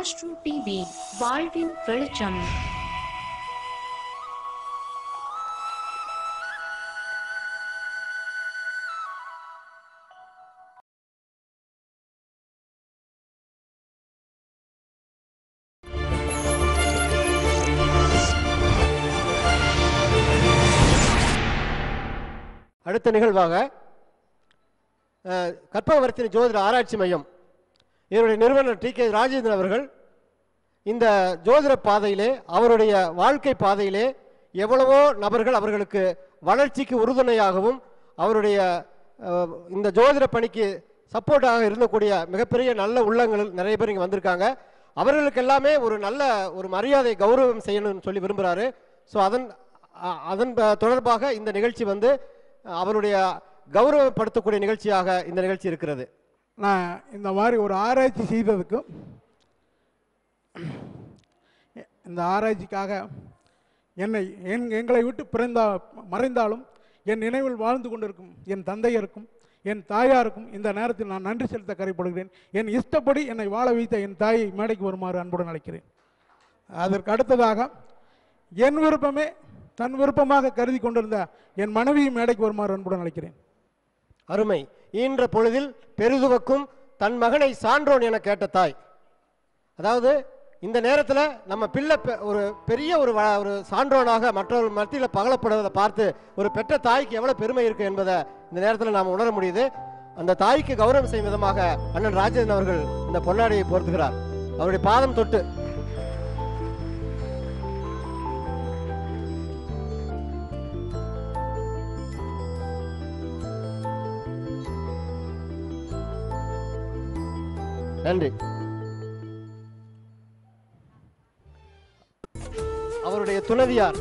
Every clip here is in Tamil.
ஆஸ்ட்ரோ டிவி வாழ்வின் வெளிச்சம் அடுத்த நிகழ்வாக அஹ், கற்பகவர்த்தினி ஜோதிட ஆராய்ச்சி மையம் இதனுடைய நிறுவனர் டி கே ராஜேந்திரன் அவர்கள் இந்த ஜோதிட பாதையிலே அவருடைய வாழ்க்கை பாதையிலே எவ்வளவோ நபர்கள் அவர்களுக்கு வளர்ச்சிக்கு உறுதுணையாகவும் அவருடைய அஹ், இந்த ஜோதிட பணிக்கு சப்போர்ட்டாக இருந்தக்கூடிய மிகப்பெரிய நல்ல உள்ளங்கள் நிறைய பேர் இங்கே வந்திருக்காங்க அவர்களுக்கு எல்லாமே ஒரு நல்ல ஒரு மரியாதை கௌரவம் செய்யணும்னு சொல்லி விரும்புகிறாரு ஸோ அதன் அ- அதன் ப- தொடர்பாக இந்த நிகழ்ச்சி வந்து அஹ், அவருடைய கௌரவப்படுத்தக்கூடிய நிகழ்ச்சியாக இந்த நிகழ்ச்சி இருக்கிறது நான் இந்த மாதிரி ஒரு ஆராய்ச்சி செய்ததுக்கும் இந்த ஆராய்ச்சிக்காக என்னை என் எங்களை விட்டு பிறந்தா மறைந்தாலும் என் நினைவில் வாழ்ந்து கொண்டிருக்கும் என் தந்தையருக்கும் என் தாயாருக்கும் இந்த நேரத்தில் நான் நன்றி செலுத்த கரைப்படுகிறேன் என் இஷ்டப்படி என்னை வாழ வைத்த என் தாயை மேடைக்கு வருமாறு அன்புடன் அழைக்கிறேன் அதற்கு அடுத்ததாக என் விருப்பமே தன் விருப்பமாக கருதி கொண்டிருந்த என் மனைவியும் மேடைக்கு வருமாறு அன்புடன் அழைக்கிறேன் அருமை ஈன்ற பொழுதில் பெரிதுவக்கும் தன் மகனை சான்றோன் என கேட்ட தாய் அதாவது இந்த நேரத்தில் நம்ம பிள்ளை பெ- ஒரு பெரிய ஒரு வ- ஒரு சான்றோனாக மற்றவர்கள் மத்தியில் பகலப்படுவதை பார்த்து ஒரு பெற்ற தாய்க்கு எவ்வளவு பெருமை இருக்கு என்பதை இந்த நேரத்தில் நாம் உணர முடியுது அந்த தாய்க்கு கௌரவம் செய்யும் விதமாக அண்ணன் ராஜேந்திரன் அவர்கள் இந்த பொன்னாடியை பொருத்துகிறார் அவருடைய பாதம் தொட்டு நன்றி அவருடைய துணைவியார்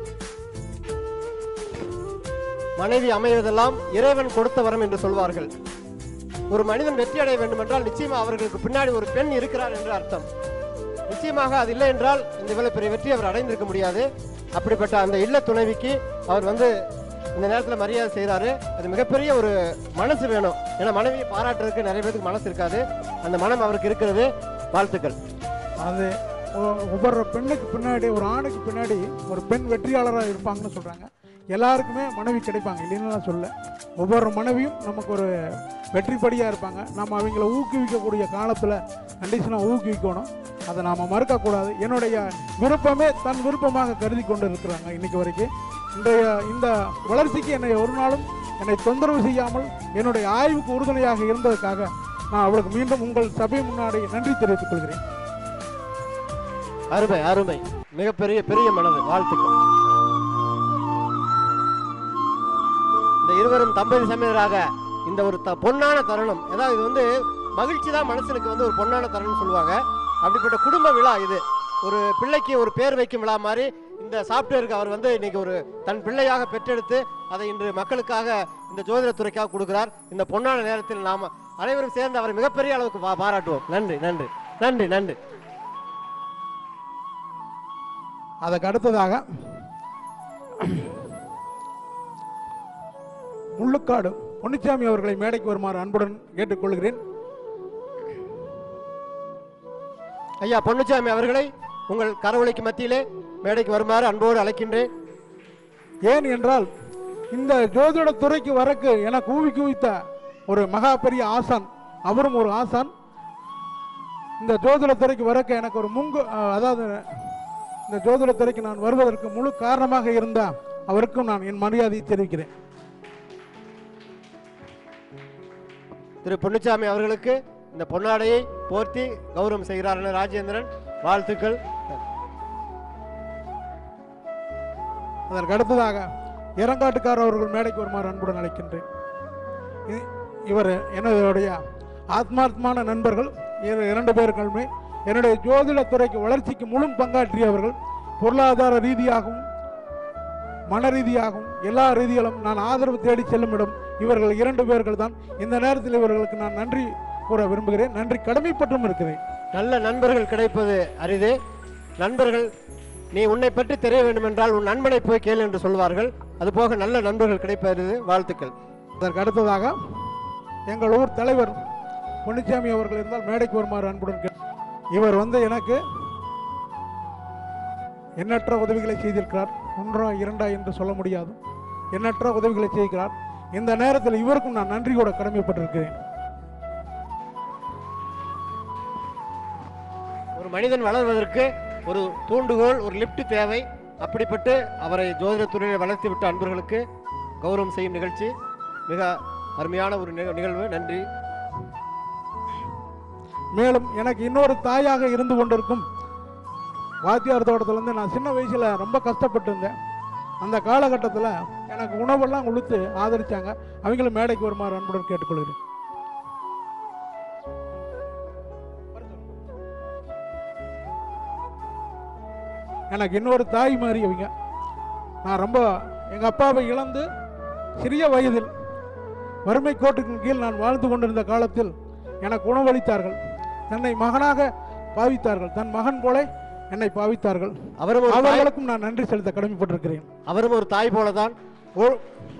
மனைவி அமைவதெல்லாம் இறைவன் கொடுத்த வரம் என்று சொல்வார்கள் ஒரு மனிதன் வெற்றி அடைய வேண்டும் என்றால் நிச்சயமா அவர்களுக்கு பின்னாடி ஒரு பெண் இருக்கிறார் என்று அர்த்தம் நிச்சயமாக அது இல்லை என்றால் இந்த இவ்வளவு பெரிய வெற்றி அவர் அடைந்திருக்க முடியாது அப்படிப்பட்ட அந்த இல்ல துணைவிக்கு அவர் வந்து இந்த நேரத்தில் மரியாதை செய்கிறாரு அது மிகப்பெரிய ஒரு மனசு வேணும் ஏன்னா மனைவியை பாராட்டுறதுக்கு நிறைய பேருக்கு மனசு இருக்காது அந்த மனம் அவருக்கு இருக்கிறது வாழ்த்துக்கள் அது ஒ- ஒவ்வொரு பெண்ணுக்கு பின்னாடி ஒரு ஆணுக்கு பின்னாடி ஒரு பெண் வெற்றியாளராக இருப்பாங்கன்னு சொல்கிறாங்க எல்லாருக்குமே மனைவி கிடைப்பாங்க இல்லைன்னு நான் சொல்ல ஒவ்வொரு மனைவியும் நமக்கு ஒரு வெற்றிப்படியாக இருப்பாங்க நம்ம அவங்கள ஊக்குவிக்கக்கூடிய காலத்தில் கண்டிஷனாக ஊக்குவிக்கணும் அதை நாம் மறுக்கக்கூடாது என்னுடைய விருப்பமே தன் விருப்பமாக கருதி கொண்டு இருக்கிறாங்க இன்னைக்கு வரைக்கும் இன்றைய இந்த வளர்ச்சிக்கு என்னை ஒரு நாளும் என்னை தொந்தரவு செய்யாமல் என்னுடைய ஆய்வுக்கு உறுதுணையாக இருந்ததுக்காக நான் அவளுக்கு மீண்டும் உங்கள் சபை முன்னாடி நன்றி தெரிவித்துக் கொள்கிறேன் அருமை அருமை மிகப்பெரிய பெரிய மனது வாழ்த்துக்கள் இந்த இருவரும் தம்பதி சமையலராக இந்த ஒரு த பொன்னான தருணம் ஏதாவது இது வந்து மகிழ்ச்சி தான் மனுஷனுக்கு வந்து ஒரு பொன்னான தருணம் சொல்லுவாங்க அப்படிப்பட்ட குடும்ப விழா இது ஒரு பிள்ளைக்கு ஒரு பேர் வைக்கும் விழா மாதிரி இந்த சாப்ட்வேருக்கு அவர் வந்து இன்னைக்கு ஒரு தன் பிள்ளையாக பெற்றெடுத்து அதை இன்று மக்களுக்காக இந்த ஜோதிடத்துறைக்காக கொடுக்கிறார் இந்த பொன்னான நேரத்தில் நாம் அனைவரும் சேர்ந்து அவரை மிகப்பெரிய அளவுக்கு பா- பாராட்டுவோம் நன்றி நன்றி நன்றி நன்றி அதுக்கு அடுத்ததாக முள்ளுக்காடு பொன்னிச்சாமி அவர்களை மேடைக்கு வருமாறு அன்புடன் கேட்டுக்கொள்கிறேன் ஐயா பொன்னுச்சாமி அவர்களை உங்கள் கரவொலிக்கு மத்தியிலே மேடைக்கு வருமாறு அன்போடு அழைக்கின்றேன் ஏன் என்றால் இந்த ஜோதிட துறைக்கு வரக்கு எனக்கு ஊவி வைத்த ஒரு மகா பெரிய ஆசான் அவரும் ஒரு ஆசான் இந்த ஜோதிட துறைக்கு வரக்க எனக்கு ஒரு முங்கு அஹ், அதாவது இந்த ஜோதிட துறைக்கு நான் வருவதற்கு முழு காரணமாக இருந்த அவருக்கும் நான் என் மரியாதையை தெரிவிக்கிறேன் திரு பொன்னுச்சாமி அவர்களுக்கு இந்த பொன்னாடையை போர்த்தி கௌரவம் செய்கிறார் அண்ணன் ராஜேந்திரன் வாழ்த்துக்கள் அதற்கு அடுத்ததாக இரங்காட்டுக்கார் அவர்கள் மேடைக்கு வருமாறு அன்புடன் அழைக்கின்றேன் இ- இவர் என்னுடைய ஆத்மார்த்தமான நண்பர்கள் இரு- இரண்டு பேர்களுமே என்னுடைய ஜோதிட துறைக்கு வளர்ச்சிக்கு முழு பங்காற்றியவர்கள் பொருளாதார ரீதியாகவும் மன ரீதியாகவும் எல்லா ரீதியிலும் நான் ஆதரவு தேடி செல்லும் இடம் இவர்கள் இரண்டு பேர்கள் தான் இந்த நேரத்தில் இவர்களுக்கு நான் நன்றி கூற விரும்புகிறேன் நன்றி கடமைப்பட்டும் இருக்கிறேன் நல்ல நண்பர்கள் கிடைப்பது அரிது நண்பர்கள் நீ உன்னை பற்றி தெரிய வேண்டும் என்றால் உன் நண்பனை போய் கேள் என்று சொல்வார்கள் அதுபோக நல்ல நண்பர்கள் கிடைப்பது அரிது வாழ்த்துக்கள் அதற்கு அடுத்ததாக எங்கள் ஊர் தலைவர் பொன்னிச்சாமி அவர்கள் இருந்தால் மேடைக்கு வருமாறு அன்புடன் கேட்டு இவர் வந்து எனக்கு எண்ணற்ற உதவிகளை செய்திருக்கிறார் ஒன்றா இரண்டா என்று சொல்ல முடியாது எண்ணற்ற உதவிகளை செய்கிறார் இந்த நேரத்தில் இவருக்கும் நான் நன்றி கூட கடமைப்பட்டிருக்கிறேன் ஒரு மனிதன் வளர்வதற்கு ஒரு தூண்டுகோல் ஒரு லிஃப்ட் தேவை அப்படிப்பட்டு அவரை ஜோதிடத்துறையில் வளர்த்து விட்ட அன்பர்களுக்கு கௌரவம் செய்யும் நிகழ்ச்சி மிக அருமையான ஒரு நிக- நிகழ்வு நன்றி மேலும் எனக்கு இன்னொரு தாயாக இருந்து கொண்டிருக்கும் வாத்தியார் தோட்டத்திலேருந்து நான் சின்ன வயசில் ரொம்ப கஷ்டப்பட்டு இருந்தேன் அந்த காலகட்டத்தில் எனக்கு உணவெல்லாம் கொடுத்து ஆதரிச்சாங்க அவங்களும் மேடைக்கு வருமாறு அன்புடன் கேட்டுக்கொள்கிறேன் எனக்கு இன்னொரு தாய் மாதிரி அவங்க நான் ரொம்ப எங்கள் அப்பாவை இழந்து சிறிய வயதில் வறுமை கோட்டுக்கு கீழ் நான் வாழ்ந்து கொண்டிருந்த காலத்தில் எனக்கு உணவளித்தார்கள் தன்னை மகனாக பாவித்தார்கள் தன் மகன் போல என்னை பாவித்தார்கள் அவரும் ஒரு தாய் அவர்களுக்கும் நான் நன்றி செலுத்த கடமைப்பட்டிருக்கிறேன் அவரும் ஒரு தாய் போலதான் ஒரு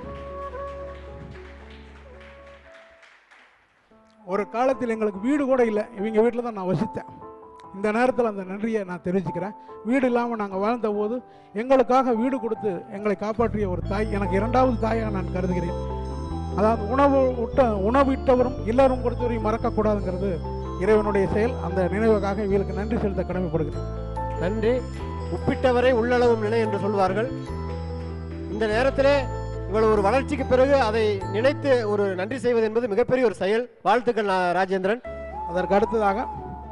ஒரு காலத்தில் எங்களுக்கு வீடு கூட இல்லை இவங்க வீட்டில் தான் நான் வசித்தேன் இந்த நேரத்தில் அந்த நன்றியை நான் தெரிவிச்சுக்கிறேன் வீடு இல்லாமல் நாங்கள் வாழ்ந்த போது எங்களுக்காக வீடு கொடுத்து எங்களை காப்பாற்றிய ஒரு தாய் எனக்கு இரண்டாவது தாயாக நான் கருதுகிறேன் அதாவது உணவு விட்ட உணவிட்டவரும் இல்லரும் கொடுத்தவரையும் மறக்கக்கூடாதுங்கிறது இறைவனுடைய செயல் அந்த நினைவுக்காக இவர்களுக்கு நன்றி செலுத்த கடமைப்படுகிறேன் நன்றி உப்பிட்டவரை உள்ளளவும் நினை என்று சொல்வார்கள் இந்த நேரத்திலே இவ்வளவு ஒரு வளர்ச்சிக்கு பிறகு அதை நினைத்து ஒரு நன்றி செய்வது என்பது மிகப்பெரிய ஒரு செயல் வாழ்த்துக்கள் நா- ராஜேந்திரன் அதற்கு அடுத்ததாக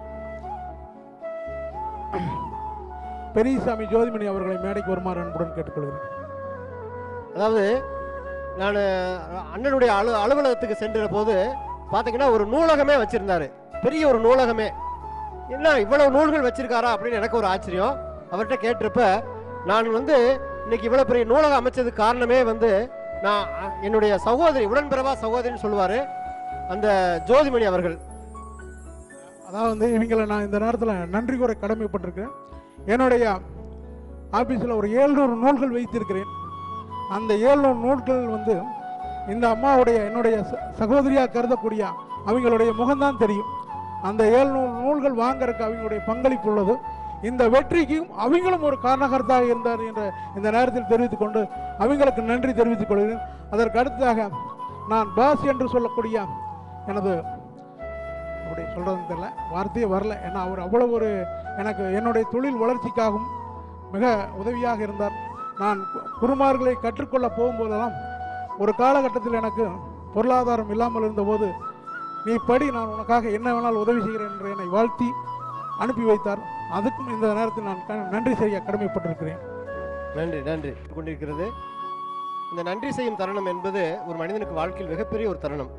பெரியசாமி ஜோதிமணி அவர்களை மேடைக்கு வருமாறு அன்புடன் கேட்டுக்கொள்கிறேன் அதாவது நான் அண்ணனுடைய அலு அலுவலகத்துக்கு சென்ற போது பார்த்தீங்கன்னா ஒரு நூலகமே வச்சிருந்தாரு பெரிய ஒரு நூலகமே என்ன இவ்வளவு நூல்கள் வச்சிருக்காரா அப்படின்னு எனக்கு ஒரு ஆச்சரியம் அவர்கிட்ட கேட்டிருப்ப நான் வந்து இன்னைக்கு இவ்வளவு பெரிய நூலகம் அமைச்சதுக்கு காரணமே வந்து நான் அ- என்னுடைய சகோதரி உடன்பிறவா சகோதரின்னு சொல்லுவாரு அந்த ஜோதிமணி அவர்கள் அதாவது வந்து இவங்களை நான் இந்த நேரத்தில் நன்றி கூற கடமைப்பட்டிருக்கிறேன் என்னுடைய ஆஃபீஸில் ஒரு ஏழ்நூறு நூல்கள் வைத்திருக்கிறேன் அந்த ஏழ்நூறு நூல்கள் வந்து இந்த அம்மாவுடைய என்னுடைய ச- சகோதரியா கருதக்கூடிய அவங்களுடைய முகம்தான் தெரியும் அந்த ஏழ்நூறு நூல்கள் வாங்கறதுக்கு அவங்களுடைய பங்களிப்பு உள்ளது இந்த வெற்றிக்கும் அவங்களும் ஒரு காரணகர்த்தாக இருந்தார் என்ற இந்த நேரத்தில் தெரிவித்துக் கொண்டு அவங்களுக்கு நன்றி தெரிவித்துக் கொள்கிறேன் அதற்கு அடுத்ததாக நான் பாஸ் என்று சொல்லக்கூடிய எனது அப்படி சொல்கிறதுன்னு தெரியல வார்த்தையே வரல ஏன்னா அவர் அவ்வளோ ஒரு எனக்கு என்னுடைய தொழில் வளர்ச்சிக்காகவும் மிக உதவியாக இருந்தார் நான் கு- குருமார்களை கற்றுக்கொள்ள போகும்போதெல்லாம் ஒரு காலகட்டத்தில் எனக்கு பொருளாதாரம் இல்லாமல் இருந்தபோது நீ படி நான் உனக்காக என்ன வேணாலும் உதவி செய்கிறேன் என்று என்னை வாழ்த்தி அனுப்பி வைத்தார் அதுக்கும் இந்த நேரத்தில் நான் க- நன்றி செய்ய கடமைப்பட்டிருக்கிறேன் நன்றி நன்றி கொண்டிருக்கிறது இந்த நன்றி செய்யும் தருணம் என்பது ஒரு மனிதனுக்கு வாழ்க்கையில் மிகப்பெரிய ஒரு தருணம்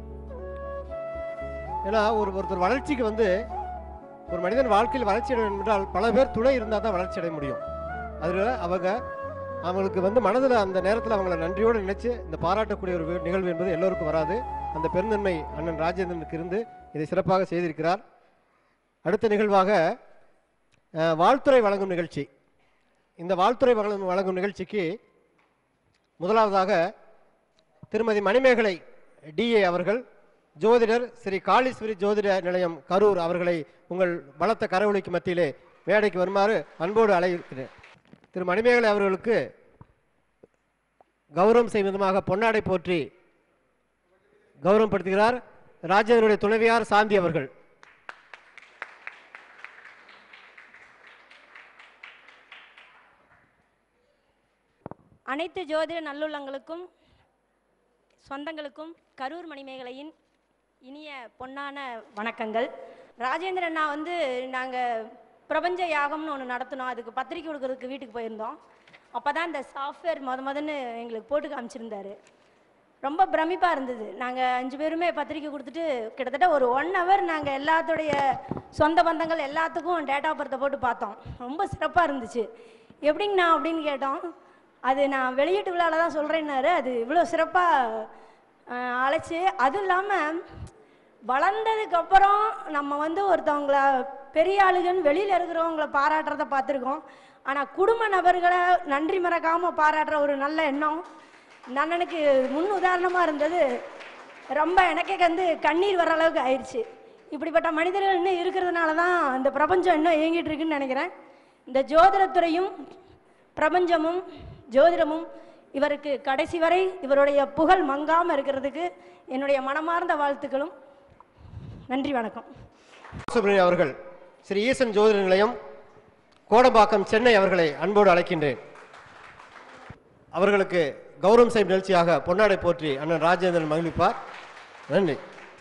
ஏன்னா ஒரு ஒருத்தர் வளர்ச்சிக்கு வந்து ஒரு மனிதன் வாழ்க்கையில் வளர்ச்சி அடைய வேண்டும் என்றால் பல பேர் துணை இருந்தால் தான் வளர்ச்சி அடைய முடியும் அதில் அவங்க அவங்களுக்கு வந்து மனதில் அந்த நேரத்தில் அவங்கள நன்றியோடு நினைச்சு இந்த பாராட்டக்கூடிய ஒரு வி- நிகழ்வு என்பது எல்லோருக்கும் வராது அந்த பெருந்தன்மை அண்ணன் ராஜேந்திரனுக்கு இருந்து இதை சிறப்பாக செய்திருக்கிறார் அடுத்த நிகழ்வாக அஹ், வாழ்த்துரை வழங்கும் நிகழ்ச்சி இந்த வாழ்த்துறை வழங்கும் வழங்கும் நிகழ்ச்சிக்கு முதலாவதாக திருமதி மணிமேகலை டிஏ அவர்கள் ஜோதிடர் ஸ்ரீ காளீஸ்வரி ஜோதிட நிலையம் கரூர் அவர்களை உங்கள் பலத்த கரவொலிக்கு மத்தியிலே மேடைக்கு வருமாறு அன்போடு அழைக்கிறேன் திரு மணிமேகலை அவர்களுக்கு கௌரவம் செய்யும் விதமாக பொன்னாடை போற்றி கௌரவப்படுத்துகிறார் ராஜேந்திரனுடைய துணைவியார் சாந்தி அவர்கள் அனைத்து ஜோதிட நல்லுள்ளங்களுக்கும் சொந்தங்களுக்கும் கரூர் மணிமேகலையின் இனிய பொன்னான வணக்கங்கள் ராஜேந்திரன் அண்ணா வந்து நாங்கள் பிரபஞ்ச யாகம்னு ஒன்று நடத்தினோம் அதுக்கு பத்திரிக்கை கொடுக்கறதுக்கு வீட்டுக்கு போயிருந்தோம் அப்போ தான் இந்த சாஃப்ட்வேர் முத முதன்னு எங்களுக்கு போட்டு காமிச்சிருந்தாரு ரொம்ப பிரமிப்பாக இருந்தது நாங்கள் அஞ்சு பேருமே பத்திரிக்கை கொடுத்துட்டு கிட்டத்தட்ட ஒரு ஒன் ஹவர் நாங்கள் எல்லாத்துடைய சொந்த பந்தங்கள் எல்லாத்துக்கும் டேட்டா பர்த்தை போட்டு பார்த்தோம் ரொம்ப சிறப்பாக இருந்துச்சு எப்படிங்கண்ணா அப்படின்னு கேட்டோம் அது நான் வெளியீட்டு விழாவில் தான் சொல்கிறேன்னாரு அது இவ்வளோ சிறப்பாக அழைச்சி அதுவும் இல்லாமல் வளர்ந்ததுக்கப்புறம் நம்ம வந்து ஒருத்தவங்கள பெரிய ஆளுகன்னு வெளியில் இருக்கிறவங்கள பாராட்டுறத பார்த்துருக்கோம் ஆனால் குடும்ப நபர்களை நன்றி மறக்காமல் பாராட்டுற ஒரு நல்ல எண்ணம் இந்த அண்ணனுக்கு முன் உதாரணமாக இருந்தது ரொம்ப எனக்கே வந்து கண்ணீர் வர அளவுக்கு ஆயிடுச்சு இப்படிப்பட்ட மனிதர்கள் இன்னும் இருக்கிறதுனால தான் அந்த பிரபஞ்சம் இன்னும் இயங்கிட்டு இருக்குன்னு நினைக்கிறேன் இந்த ஜோதிடத்துறையும் பிரபஞ்சமும் ஜோதிடமும் இவருக்கு கடைசி வரை இவருடைய புகழ் மங்காமல் இருக்கிறதுக்கு என்னுடைய மனமார்ந்த வாழ்த்துக்களும் நன்றி வணக்கம் சுப்பிரமணியன் அவர்கள் ஸ்ரீ ஈசன் ஜோதிட நிலையம் கோடம்பாக்கம் சென்னை அவர்களை அன்போடு அழைக்கின்றேன் அவர்களுக்கு கௌரவம் செய்யும் நிகழ்ச்சியாக பொன்னாடை போற்றி அண்ணன் ராஜேந்திரன் மகிழ்விப்பார் நன்றி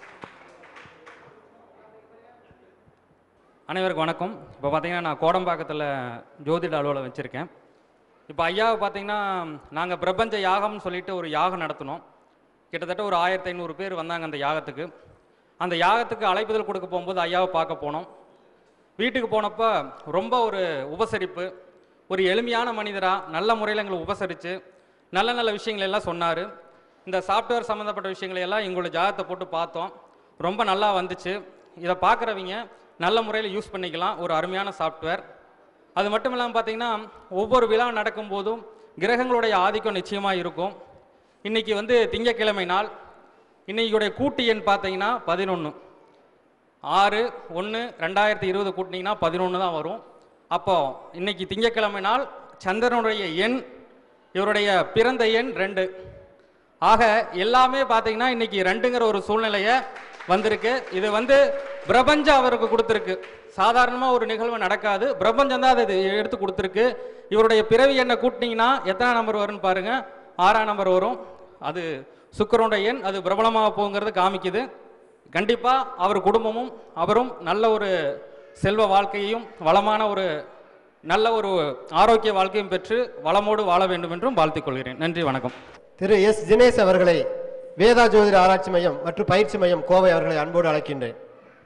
அனைவருக்கும் வணக்கம் இப்போ பார்த்தீங்கன்னா நான் கோடம்பாக்கத்தில் ஜோதிட அலுவலகம் வச்சுருக்கேன் இப்போ ஐயாவை பார்த்தீங்கன்னா நாங்கள் பிரபஞ்ச யாகம்னு சொல்லிட்டு ஒரு யாகம் நடத்தினோம் கிட்டத்தட்ட ஒரு ஆயிரத்தி ஐநூறு பேர் வந்தாங்க அந்த யாகத்துக்கு அந்த யாகத்துக்கு அழைப்புதல் கொடுக்க போகும்போது ஐயாவை பார்க்க போனோம் வீட்டுக்கு போனப்போ ரொம்ப ஒரு உபசரிப்பு ஒரு எளிமையான மனிதராக நல்ல முறையில் எங்களை உபசரித்து நல்ல நல்ல விஷயங்கள் எல்லாம் சொன்னார் இந்த சாஃப்ட்வேர் சம்மந்தப்பட்ட விஷயங்களை எல்லாம் எங்களோட ஜாதகத்தை போட்டு பார்த்தோம் ரொம்ப நல்லா வந்துச்சு இதை பார்க்குறவங்க நல்ல முறையில் யூஸ் பண்ணிக்கலாம் ஒரு அருமையான சாஃப்ட்வேர் அது மட்டும் இல்லாமல் பார்த்தீங்கன்னா ஒவ்வொரு விழா நடக்கும்போதும் கிரகங்களுடைய ஆதிக்கம் நிச்சயமாக இருக்கும் இன்னைக்கு வந்து திங்கட்கிழமை நாள் இன்னைக்குடைய கூட்டு எண் பார்த்தீங்கன்னா பதினொன்று ஆறு ஒன்று ரெண்டாயிரத்தி இருபது கூட்டினீங்கன்னா பதினொன்று தான் வரும் அப்போ இன்னைக்கு திங்கட்கிழமை நாள் சந்திரனுடைய எண் இவருடைய பிறந்த எண் ரெண்டு ஆக எல்லாமே பார்த்தீங்கன்னா இன்னைக்கு ரெண்டுங்கிற ஒரு சூழ்நிலையை வந்திருக்கு இது வந்து பிரபஞ்சம் அவருக்கு கொடுத்துருக்கு சாதாரணமாக ஒரு நிகழ்வு நடக்காது பிரபஞ்சம் தான் அதை எடுத்து கொடுத்துருக்கு இவருடைய பிறவி எண்ணை கூட்டினீங்கன்னா எத்தனை நம்பர் வரும்னு பாருங்க ஆறாம் நம்பர் வரும் அது சுக்கரனுடைய எண் அது பிரபலமாக போங்கிறது காமிக்குது கண்டிப்பாக அவர் குடும்பமும் அவரும் நல்ல ஒரு செல்வ வாழ்க்கையையும் வளமான ஒரு நல்ல ஒரு ஆரோக்கிய வாழ்க்கையும் பெற்று வளமோடு வாழ வேண்டும் என்றும் வாழ்த்திக் கொள்கிறேன் நன்றி வணக்கம் திரு எஸ் தினேஷ் அவர்களை வேதா ஜோதிட ஆராய்ச்சி மையம் மற்றும் பயிற்சி மையம் கோவை அவர்களை அன்போடு அழைக்கின்றேன்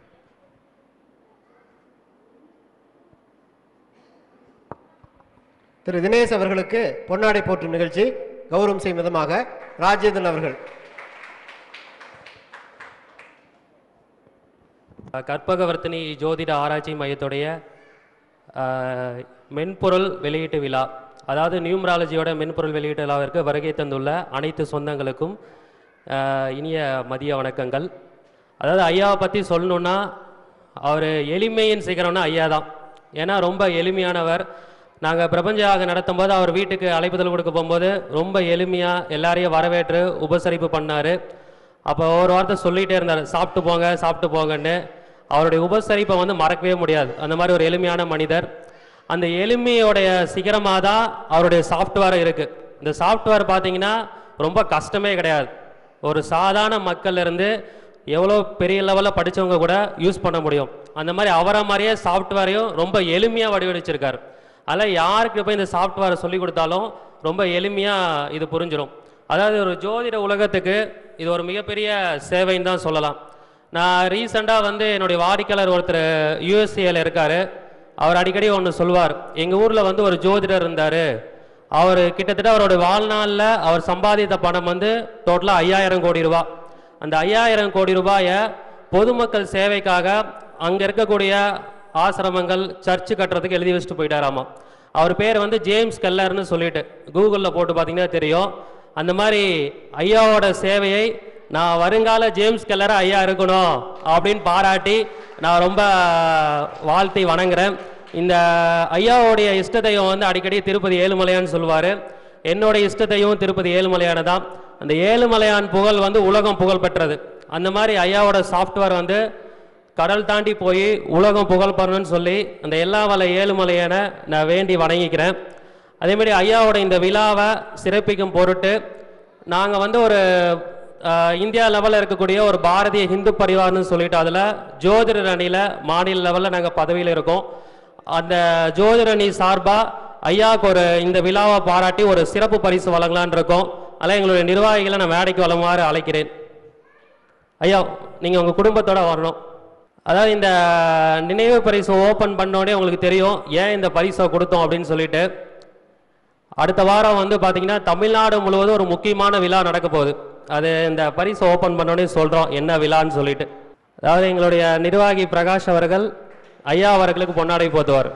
திரு தினேஷ் அவர்களுக்கு பொன்னாடை போற்றும் நிகழ்ச்சி கௌரவம் செய்யும் விதமாக ராஜேந்திரன் அவர்கள் கற்பகவர்த்தினி ஜோதிட ஆராய்ச்சி மையத்துடைய அஹ், மென்பொருள் வெளியீட்டு விழா அதாவது நியூமராலஜியோட மென்பொருள் வெளியீட்டு விழாவிற்கு வருகை தந்துள்ள அனைத்து சொந்தங்களுக்கும் அஹ், இனிய மதிய வணக்கங்கள் அதாவது ஐயாவை பற்றி சொல்லணுன்னா அவர் எளிமையின் சிகரம்னா ஐயா தான் ஏன்னா ரொம்ப எளிமையானவர் நாங்கள் பிரபஞ்சமாக நடத்தும் போது அவர் வீட்டுக்கு அழைப்புதல் கொடுக்க போகும்போது ரொம்ப எளிமையாக எல்லாரையும் வரவேற்று உபசரிப்பு பண்ணார் அப்போ ஒரு வார்த்தை சொல்லிகிட்டே இருந்தார் சாப்பிட்டு போங்க சாப்பிட்டு போங்கன்னு அவருடைய உபசரிப்பை வந்து மறக்கவே முடியாது அந்த மாதிரி ஒரு எளிமையான மனிதர் அந்த எளிமையோடைய சிகரமாக தான் அவருடைய சாஃப்ட்வேர் இருக்குது இந்த சாஃப்ட்வேர் பார்த்தீங்கன்னா ரொம்ப கஷ்டமே கிடையாது ஒரு சாதாரண மக்கள்ல இருந்து எவ்வளோ பெரிய லெவலில் படிச்சவங்க கூட யூஸ் பண்ண முடியும் அந்த மாதிரி அவரை மாதிரியே சாஃப்ட்வேரையும் ரொம்ப எளிமையாக வடிவமைச்சிருக்காரு அதில் யாருக்கு போய் இந்த சாஃப்ட்வேரை சொல்லி கொடுத்தாலும் ரொம்ப எளிமையாக இது புரிஞ்சிடும் அதாவது ஒரு ஜோதிட உலகத்துக்கு இது ஒரு மிகப்பெரிய சேவைன்னு தான் சொல்லலாம் நான் ரீசெண்டாக வந்து என்னுடைய வாடிக்கையாளர் ஒருத்தர் யூஎஸ்ஏல இருக்கார் அவர் அடிக்கடி ஒன்று சொல்வார் எங்கள் ஊரில் வந்து ஒரு ஜோதிடர் இருந்தார் அவர் கிட்டத்தட்ட அவருடைய வாழ்நாளில் அவர் சம்பாதித்த பணம் வந்து டோட்டலாக ஐயாயிரம் கோடி ரூபா அந்த ஐயாயிரம் கோடி ரூபாயை பொதுமக்கள் சேவைக்காக அங்கே இருக்கக்கூடிய ஆசிரமங்கள் சர்ச்சு கட்டுறதுக்கு எழுதி வச்சுட்டு போயிட்டாராமா அவர் பேர் வந்து ஜேம்ஸ் கெல்லர்னு சொல்லிட்டு கூகுளில் போட்டு பார்த்தீங்கன்னா தெரியும் அந்த மாதிரி ஐயாவோட சேவையை நான் வருங்கால ஜேம்ஸ் கெல்லரை ஐயா இருக்கணும் அப்படின்னு பாராட்டி நான் ரொம்ப வாழ்த்தி வணங்குறேன் இந்த ஐயாவோடைய இஷ்ட தெய்வம் வந்து அடிக்கடி திருப்பதி ஏழுமலையான்னு சொல்லுவார் என்னோட இஷ்ட தெய்வம் திருப்பதி ஏழுமலையான தான் அந்த ஏழுமலையான் புகழ் வந்து உலகம் புகழ் பெற்றது அந்த மாதிரி ஐயாவோட சாஃப்ட்வேர் வந்து கடல் தாண்டி போய் உலகம் புகழ் பெறணும்னு சொல்லி அந்த எல்லா வலை ஏழுமலையான நான் வேண்டி வணங்கிக்கிறேன் அதே மாதிரி ஐயாவோட இந்த விழாவை சிறப்பிக்கும் பொருட்டு நாங்கள் வந்து ஒரு அஹ், இந்தியா லெவலில் இருக்கக்கூடிய ஒரு பாரதிய ஹிந்து பரிவார்னு சொல்லிட்டு அதில் ஜோதிடர் அணியில் மாநில லெவலில் நாங்கள் பதவியில் இருக்கோம் அந்த ஜோதிடர் அணி சார்பாக ஐயாவுக்கு ஒரு இந்த விழாவை பாராட்டி ஒரு சிறப்பு பரிசு வழங்கலான்னு இருக்கோம் அதெல்லாம் எங்களுடைய நிர்வாகிகளை நான் மேடைக்கு வழங்குமாறு அழைக்கிறேன் ஐயா நீங்கள் உங்கள் குடும்பத்தோட வரணும் அதாவது இந்த நினைவு பரிசு ஓப்பன் பண்ணோடனே உங்களுக்கு தெரியும் ஏன் இந்த பரிசை கொடுத்தோம் அப்படின்னு சொல்லிட்டு அடுத்த வாரம் வந்து பார்த்தீங்கன்னா தமிழ்நாடு முழுவதும் ஒரு முக்கியமான விழா நடக்க போகுது அது இந்த பரிசை ஓப்பன் பண்ணோடனே சொல்கிறோம் என்ன விழான்னு சொல்லிட்டு அதாவது எங்களுடைய நிர்வாகி பிரகாஷ் அவர்கள் ஐயா அவர்களுக்கு பொன்னாடை போத்துவார்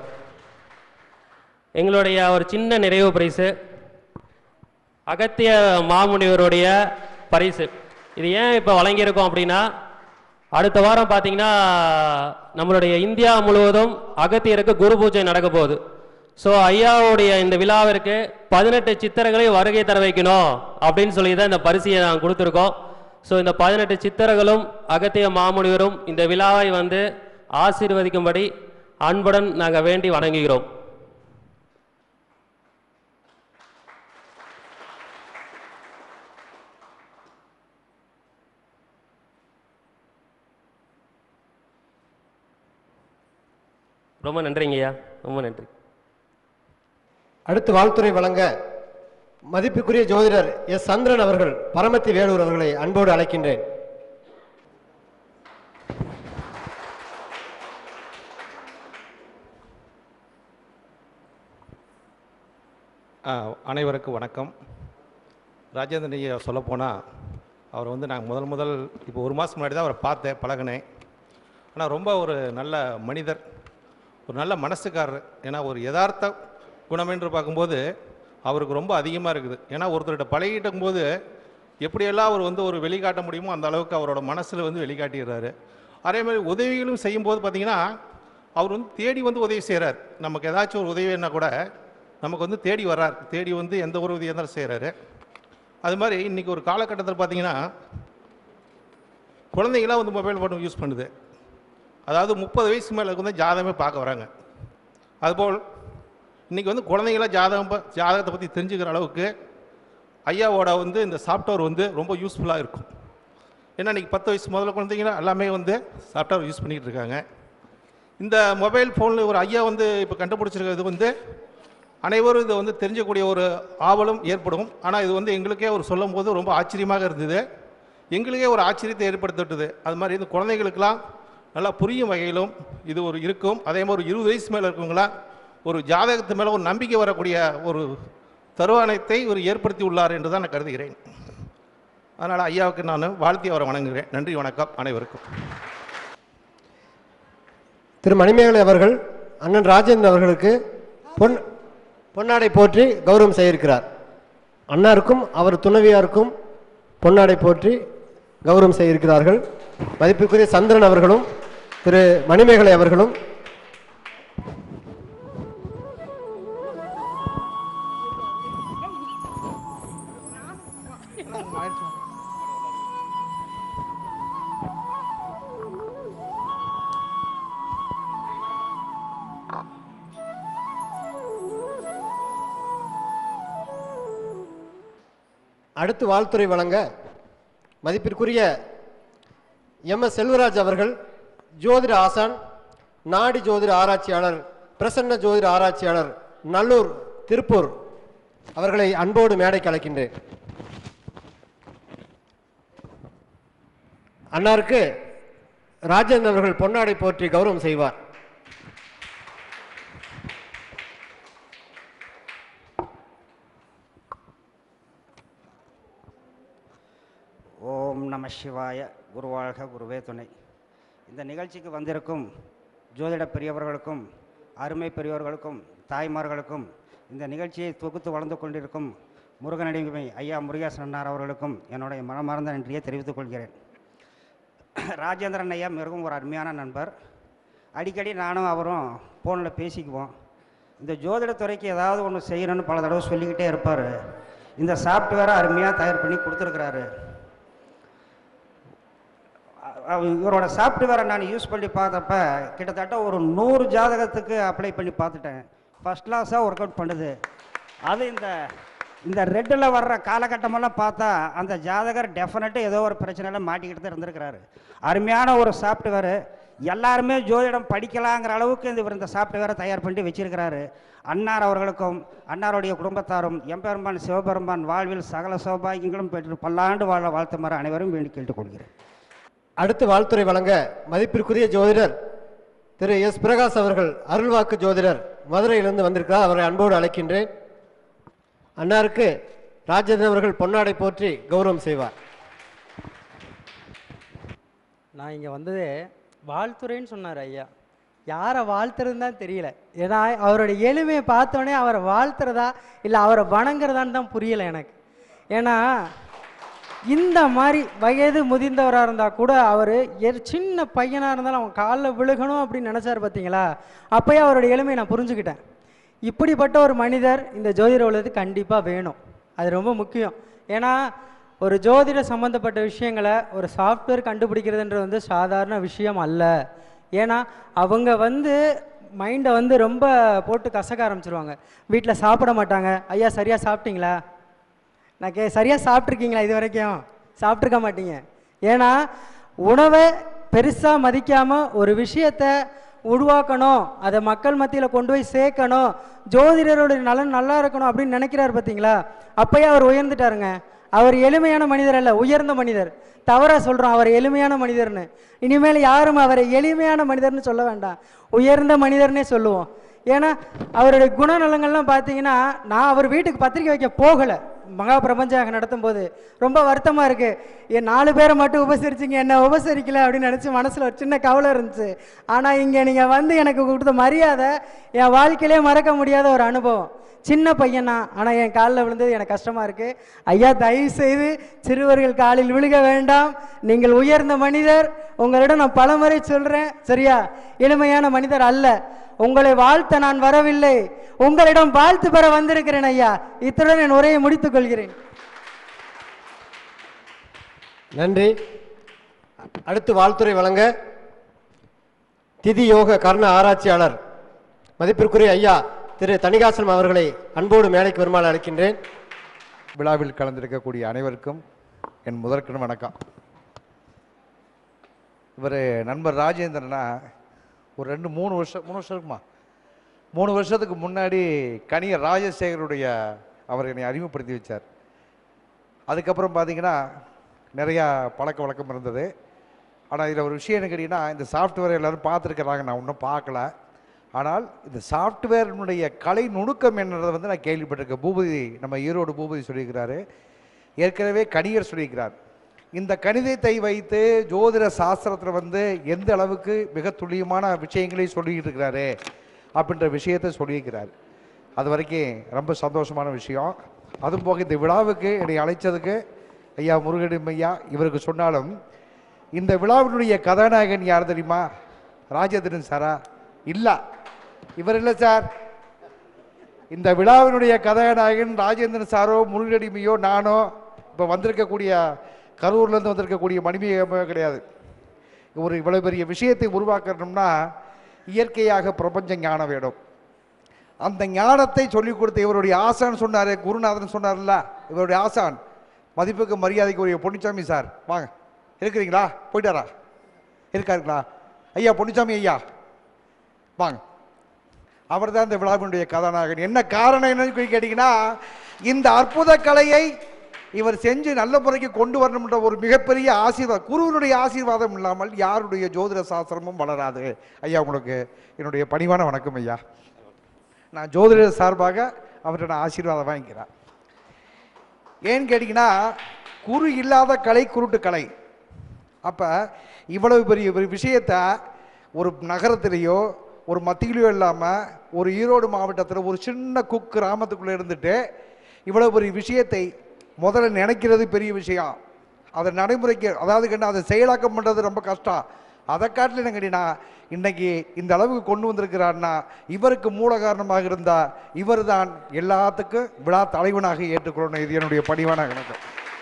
எங்களுடைய ஒரு சின்ன நிறைவு பரிசு அகத்திய மாமுனிவருடைய பரிசு இது ஏன் இப்போ வழங்கியிருக்கோம் அப்படின்னா அடுத்த வாரம் பார்த்தீங்கன்னா நம்மளுடைய இந்தியா முழுவதும் அகத்தியருக்கு குரு பூஜை நடக்க போகுது ஸோ ஐயாவுடைய இந்த விழாவிற்கு பதினெட்டு சித்திரங்களை வருகை தர வைக்கணும் அப்படின்னு சொல்லி தான் இந்த பரிசையை நாங்கள் கொடுத்துருக்கோம் ஸோ இந்த பதினெட்டு சித்திரங்களும் அகத்திய மாமுனிவரும் இந்த விழாவை வந்து ஆசீர்வதிக்கும்படி அன்புடன் நாங்கள் வேண்டி வணங்குகிறோம் ரொம்ப நன்றிங்கய்யா ரொம்ப நன்றி அடுத்து வாழ்த்துறை வழங்க மதிப்புக்குரிய ஜோதிடர் எஸ் சந்திரன் அவர்கள் பரமத்தி வேலூர் அவர்களை அன்போடு அழைக்கின்றேன் ஆ, அனைவருக்கும் வணக்கம் ராஜேந்திரன் ஐயா சொல்லப்போனால் அவர் வந்து நான் முதல் முதல் இப்போ ஒரு மாதம் முன்னாடி தான் அவரை பார்த்தேன் பழகினேன் ஆனால் ரொம்ப ஒரு நல்ல மனிதர் ஒரு நல்ல மனசுக்காரர் ஏன்னா ஒரு யதார்த்த குணம் என்று பார்க்கும்போது அவருக்கு ரொம்ப அதிகமாக இருக்குது ஏன்னா ஒருத்தர்கிட்ட பழகிட்டும் போது எப்படியெல்லாம் அவர் வந்து ஒரு வெளிக்காட்ட முடியுமோ அந்த அளவுக்கு அவரோட மனசில் வந்து வெளிக்காட்டிடுறாரு அதே மாதிரி உதவிகளும் செய்யும்போது பார்த்தீங்கன்னா அவர் வந்து தேடி வந்து உதவி செய்கிறார் நமக்கு ஏதாச்சும் ஒரு உதவின்னா கூட நமக்கு வந்து தேடி வர்றார் தேடி வந்து எந்த ஒரு உதவியாக இருந்தாலும் செய்கிறாரு அது மாதிரி இன்றைக்கி ஒரு காலகட்டத்தில் பார்த்தீங்கன்னா குழந்தைங்களாம் வந்து மொபைல் ஃபோன் யூஸ் பண்ணுது அதாவது முப்பது வயசு மேலே வந்து ஜாதகமே பார்க்க வராங்க அதுபோல் இன்றைக்கி வந்து குழந்தைங்களாம் ஜாதகம் ப- ஜாதகத்தை பற்றி தெரிஞ்சுக்கிற அளவுக்கு ஐயாவோட வந்து இந்த சாஃப்ட்வேர் வந்து ரொம்ப யூஸ்ஃபுல்லாக இருக்கும் ஏன்னா இன்றைக்கி பத்து வயசு முதல்ல குழந்தைங்கன்னா எல்லாமே வந்து சாஃப்ட்வேர் யூஸ் பண்ணிக்கிட்டு இருக்காங்க இந்த மொபைல் ஃபோனில் ஒரு ஐயா வந்து இப்போ கண்டுபிடிச்சிருக்கிறது வந்து அனைவரும் இதை வந்து தெரிஞ்சக்கூடிய ஒரு ஆவலும் ஏற்படும் ஆனால் இது வந்து எங்களுக்கே ஒரு சொல்லும் போது ரொம்ப ஆச்சரியமாக இருந்தது எங்களுக்கே ஒரு ஆச்சரியத்தை ஏற்படுத்திட்டது அது மாதிரி இந்த குழந்தைகளுக்கெல்லாம் நல்லா புரியும் வகையிலும் இது ஒரு இருக்கும் அதே மாதிரி ஒரு இருபது வயசு மேலே இருக்கவங்களாம் ஒரு ஜாதகத்து மேலே ஒரு நம்பிக்கை வரக்கூடிய ஒரு தருவானத்தை ஒரு ஏற்படுத்தி உள்ளார் என்று தான் நான் கருதுகிறேன் அதனால் ஐயாவுக்கு நான் வாழ்த்தி அவரை வணங்குகிறேன் நன்றி வணக்கம் அனைவருக்கும் திரு மணிமேகலை அவர்கள் அண்ணன் ராஜேந்திரன் அவர்களுக்கு பொன் பொன்னாடை போற்றி கௌரவம் செய்திருக்கிறார் அன்னாருக்கும் அவர் துணைவியாருக்கும் பொன்னாடை போற்றி கௌரவம் செய்திருக்கிறார்கள் மதிப்புக்குரிய சந்திரன் அவர்களும் திரு மணிமேகலை அவர்களும் அடுத்து வாழ்த்துறை வழங்க மதிப்பிற்குரிய எம் எஸ் செல்வராஜ் அவர்கள் ஜோதிட ஆசான் நாடி ஜோதிட ஆராய்ச்சியாளர் பிரசன்ன ஜோதிட ஆராய்ச்சியாளர் நல்லூர் திருப்பூர் அவர்களை அன்போடு மேடைக்கு அழைக்கின்றேன் அன்னாருக்கு ராஜேந்திரன் அவர்கள் பொன்னாடை போற்றி கௌரவம் செய்வார் ஓம் நம சிவாய குருவாழ்க குருவே துணை இந்த நிகழ்ச்சிக்கு வந்திருக்கும் ஜோதிட பெரியவர்களுக்கும் அருமை பெரியவர்களுக்கும் தாய்மார்களுக்கும் இந்த நிகழ்ச்சியை தொகுத்து வளர்ந்து கொண்டிருக்கும் முருகனடிமை ஐயா முருகேசன் அண்ணார் அவர்களுக்கும் என்னுடைய மனமார்ந்த நன்றியை தெரிவித்துக் கொள்கிறேன் ராஜேந்திரன் ஐயா மிகவும் ஒரு அருமையான நண்பர் அடிக்கடி நானும் அவரும் ஃபோனில் பேசிக்குவோம் இந்த ஜோதிட துறைக்கு ஏதாவது ஒன்று செய்யணும்னு பல தடவை சொல்லிக்கிட்டே இருப்பார் இந்த சாஃப்ட்வேரை அருமையாக தயார் பண்ணி கொடுத்துருக்குறாரு அ- இவரோட சாஃப்ட்வேரை நான் யூஸ் பண்ணி பார்த்தப்ப கிட்டத்தட்ட ஒரு நூறு ஜாதகத்துக்கு அப்ளை பண்ணி பார்த்துட்டேன் ஃபஸ்ட் கிளாஸாக ஒர்க் அவுட் பண்ணுது அது இந்த இந்த ரெட்டில் வர்ற காலகட்டமெல்லாம் பார்த்தா அந்த ஜாதகர் டெஃபினட்டாக ஏதோ ஒரு பிரச்சனையில் மாட்டிக்கிட்டு தான் இருந்திருக்கிறாரு அருமையான ஒரு சாஃப்ட்வேரு எல்லாருமே ஜோதிடம் படிக்கலாங்கிற அளவுக்கு இந்த இவர் இந்த சாஃப்ட்வேரை தயார் பண்ணி வச்சிருக்கிறாரு அன்னார் அவர்களுக்கும் அன்னாருடைய குடும்பத்தாரும் எம்பெருமான் சிவபெருமான் வாழ்வில் சகல சௌபாகியங்களும் பெற்று பல்லாண்டு வாழ வாழ்த்துமாறு அனைவரும் வேண்டி கேட்டுக்கொள்கிறேன் அடுத்து வாழ்த்துறை வழங்க மதிப்பிற்குரிய ஜோதிடர் திரு எஸ் பிரகாஷ் அவர்கள் அருள்வாக்கு ஜோதிடர் மதுரையிலிருந்து வந்திருக்கிறார் அவரை அன்போடு அழைக்கின்றேன் அன்னாருக்கு ராஜேந்திரன் அவர்கள் பொன்னாடை போற்றி கௌரவம் செய்வார் நான் இங்கே வந்தது வாழ்த்துறைன்னு சொன்னார் ஐயா யாரை வாழ்த்துறதுன்னு தான் தெரியல ஏன்னா அவரோட எளிமையை பார்த்தோன்னே அவரை வாழ்த்துறதா இல்லை அவரை வணங்குறதான்னு தான் புரியலை எனக்கு ஏன்னா இந்த மாதிரி வயது முதிர்ந்தவராக இருந்தால் கூட அவர் சின்ன பையனாக இருந்தாலும் அவன் காலில் விழுகணும் அப்படின்னு நினச்சார் பார்த்தீங்களா அப்போயே அவருடைய எளிமையை நான் புரிஞ்சுக்கிட்டேன் இப்படிப்பட்ட ஒரு மனிதர் இந்த ஜோதிட உலகத்துக்கு கண்டிப்பாக வேணும் அது ரொம்ப முக்கியம் ஏன்னா ஒரு ஜோதிட சம்மந்தப்பட்ட விஷயங்களை ஒரு சாஃப்ட்வேர் கண்டுபிடிக்கிறதுன்றது வந்து சாதாரண விஷயம் அல்ல ஏன்னா அவங்க வந்து மைண்டை வந்து ரொம்ப போட்டு கசக்க ஆரம்பிச்சிருவாங்க வீட்டில் சாப்பிட மாட்டாங்க ஐயா சரியாக சாப்பிட்டீங்களா நான் கே சரியாக சாப்பிட்ருக்கீங்களா இது வரைக்கும் சாப்பிட்ருக்க மாட்டீங்க ஏன்னா உணவை பெருசாக மதிக்காமல் ஒரு விஷயத்தை உருவாக்கணும் அதை மக்கள் மத்தியில் கொண்டு போய் சேர்க்கணும் ஜோதிடருடைய நலன் நல்லா இருக்கணும் அப்படின்னு நினைக்கிறாரு பார்த்தீங்களா அப்பயே அவர் உயர்ந்துட்டாருங்க அவர் எளிமையான மனிதர் அல்ல உயர்ந்த மனிதர் தவறா சொல்கிறோம் அவர் எளிமையான மனிதர்னு இனிமேல் யாரும் அவரை எளிமையான மனிதர்னு சொல்ல வேண்டாம் உயர்ந்த மனிதர்னே சொல்லுவோம் ஏன்னா அவருடைய குணநலங்கள்லாம் பார்த்தீங்கன்னா நான் அவர் வீட்டுக்கு பத்திரிக்கை வைக்க போகலை மகா பிரபஞ்சம் நடத்தும் போது ரொம்ப வருத்தமாக இருக்குது என் நாலு பேரை மட்டும் உபசரிச்சிங்க என்ன உபசரிக்கல அப்படின்னு நினச்சி மனசில் ஒரு சின்ன கவலை இருந்துச்சு ஆனால் இங்கே நீங்கள் வந்து எனக்கு கொடுத்த மரியாதை என் வாழ்க்கையிலே மறக்க முடியாத ஒரு அனுபவம் சின்ன பையனா ஆனால் என் காலில் விழுந்தது எனக்கு கஷ்டமாக இருக்குது ஐயா தயவு செய்து சிறுவர்கள் காலில் விழுக வேண்டாம் நீங்கள் உயர்ந்த மனிதர் உங்களிடம் நான் பலமுறை சொல்கிறேன் சரியா எளிமையான மனிதர் அல்ல உங்களை வாழ்த்த நான் வரவில்லை உங்களிடம் வாழ்த்து பெற வந்திருக்கிறேன் ஐயா இத்துடன் என் உரையை முடித்துக் கொள்கிறேன் நன்றி அடுத்து வாழ்த்துறை வழங்க திதி யோக கர்ண ஆராய்ச்சியாளர் மதிப்பிற்குரிய ஐயா திரு தணிகாசலம் அவர்களை அன்போடு மேடைக்கு வருமாறு அழைக்கின்றேன் விழாவில் கலந்திருக்கக்கூடிய அனைவருக்கும் என் முதற்கண் வணக்கம் இவர் நண்பர் ராஜேந்திரனா ஒரு ரெண்டு மூணு வருஷம் மூணு வருஷம் இருக்குமா மூணு வருஷத்துக்கு முன்னாடி கணியர் ராஜசேகருடைய அவர் என்னை அறிமுகப்படுத்தி வச்சார் அதுக்கப்புறம் பார்த்தீங்கன்னா நிறையா பழக்க வழக்கம் இருந்தது ஆனால் இதில் ஒரு விஷயம் என்ன கேட்டிங்கன்னா இந்த சாஃப்ட்வேர் எல்லோரும் பார்த்துருக்குறாங்க நான் இன்னும் பார்க்கல ஆனால் இந்த சாஃப்ட்வேரினுடைய கலை நுணுக்கம் என்னதை வந்து நான் கேள்விப்பட்டிருக்கேன் பூபதி நம்ம ஈரோடு பூபதி சொல்லியிருக்கிறாரு ஏற்கனவே கணியர் சொல்லியிருக்கிறார் இந்த கணிதத்தை வைத்து ஜோதிட சாஸ்திரத்தில் வந்து எந்த அளவுக்கு மிக துல்லியமான விஷயங்களை சொல்லிக்கிட்டு இருக்கிறாரு அப்படின்ற விஷயத்தை சொல்லியிருக்கிறார் அது வரைக்கும் ரொம்ப சந்தோஷமான விஷயம் அதுவும் போக இந்த விழாவுக்கு என்னை அழைச்சதுக்கு ஐயா முருகன் ஐயா இவருக்கு சொன்னாலும் இந்த விழாவினுடைய கதாநாயகன் யார் தெரியுமா ராஜேந்திரன் சாரா இல்லை இவர் இல்லை சார் இந்த விழாவினுடைய கதாநாயகன் ராஜேந்திரன் சாரோ முருகடிமையோ நானோ இப்போ வந்திருக்கக்கூடிய கரூர்லேருந்து வந்திருக்கக்கூடிய மணிமேகமோ கிடையாது ஒரு இவ்வளோ பெரிய விஷயத்தை உருவாக்கணும்னா இயற்கையாக பிரபஞ்ச ஞானம் வேணும் அந்த ஞானத்தை சொல்லிக் கொடுத்த இவருடைய ஆசான் சொன்னார் குருநாதன் சொன்னார்ல இவருடைய ஆசான் மதிப்புக்கு மரியாதைக்கு உரிய பொன்னிச்சாமி சார் வாங்க இருக்கிறீங்களா போயிட்டாரா இருக்காருங்களா ஐயா பொன்னிச்சாமி ஐயா வாங்க அவர் தான் இந்த விழாவினுடைய கதாநாயகன் என்ன காரணம் என்னன்னு போய் கேட்டிங்கன்னா இந்த அற்புத கலையை இவர் செஞ்சு நல்ல முறைக்கு கொண்டு வரணும்ன்ற ஒரு மிகப்பெரிய ஆசீர்வாதம் குருவினுடைய ஆசீர்வாதம் இல்லாமல் யாருடைய ஜோதிட சாஸ்திரமும் வளராது ஐயா உங்களுக்கு என்னுடைய பணிவான வணக்கம் ஐயா நான் ஜோதிட சார்பாக அவர்கிட்ட நான் ஆசீர்வாதம் வாங்கிக்கிறேன் ஏன்னு கேட்டிங்கன்னா குரு இல்லாத கலை குருட்டு கலை அப்போ இவ்வளவு பெரிய ஒரு விஷயத்த ஒரு நகரத்திலேயோ ஒரு மத்தியிலையோ இல்லாமல் ஒரு ஈரோடு மாவட்டத்தில் ஒரு சின்ன குக் கிராமத்துக்குள்ளே இருந்துட்டு இவ்வளவு பெரிய விஷயத்தை முதல்ல நினைக்கிறது பெரிய விஷயம் அதை நடைமுறைக்கு அதாவது கண்டு அதை செயலாக்கம் பண்ணுறது ரொம்ப கஷ்டம் அதை காட்டில் என்ன கேட்டீங்கன்னா இன்னைக்கு இந்த அளவுக்கு கொண்டு வந்திருக்கிறார்னா இவருக்கு மூல காரணமாக இருந்தால் இவர் தான் எல்லாத்துக்கும் விழா தலைவனாக ஏற்றுக்கொள்ளணும் இது என்னுடைய பணிவான கணக்கு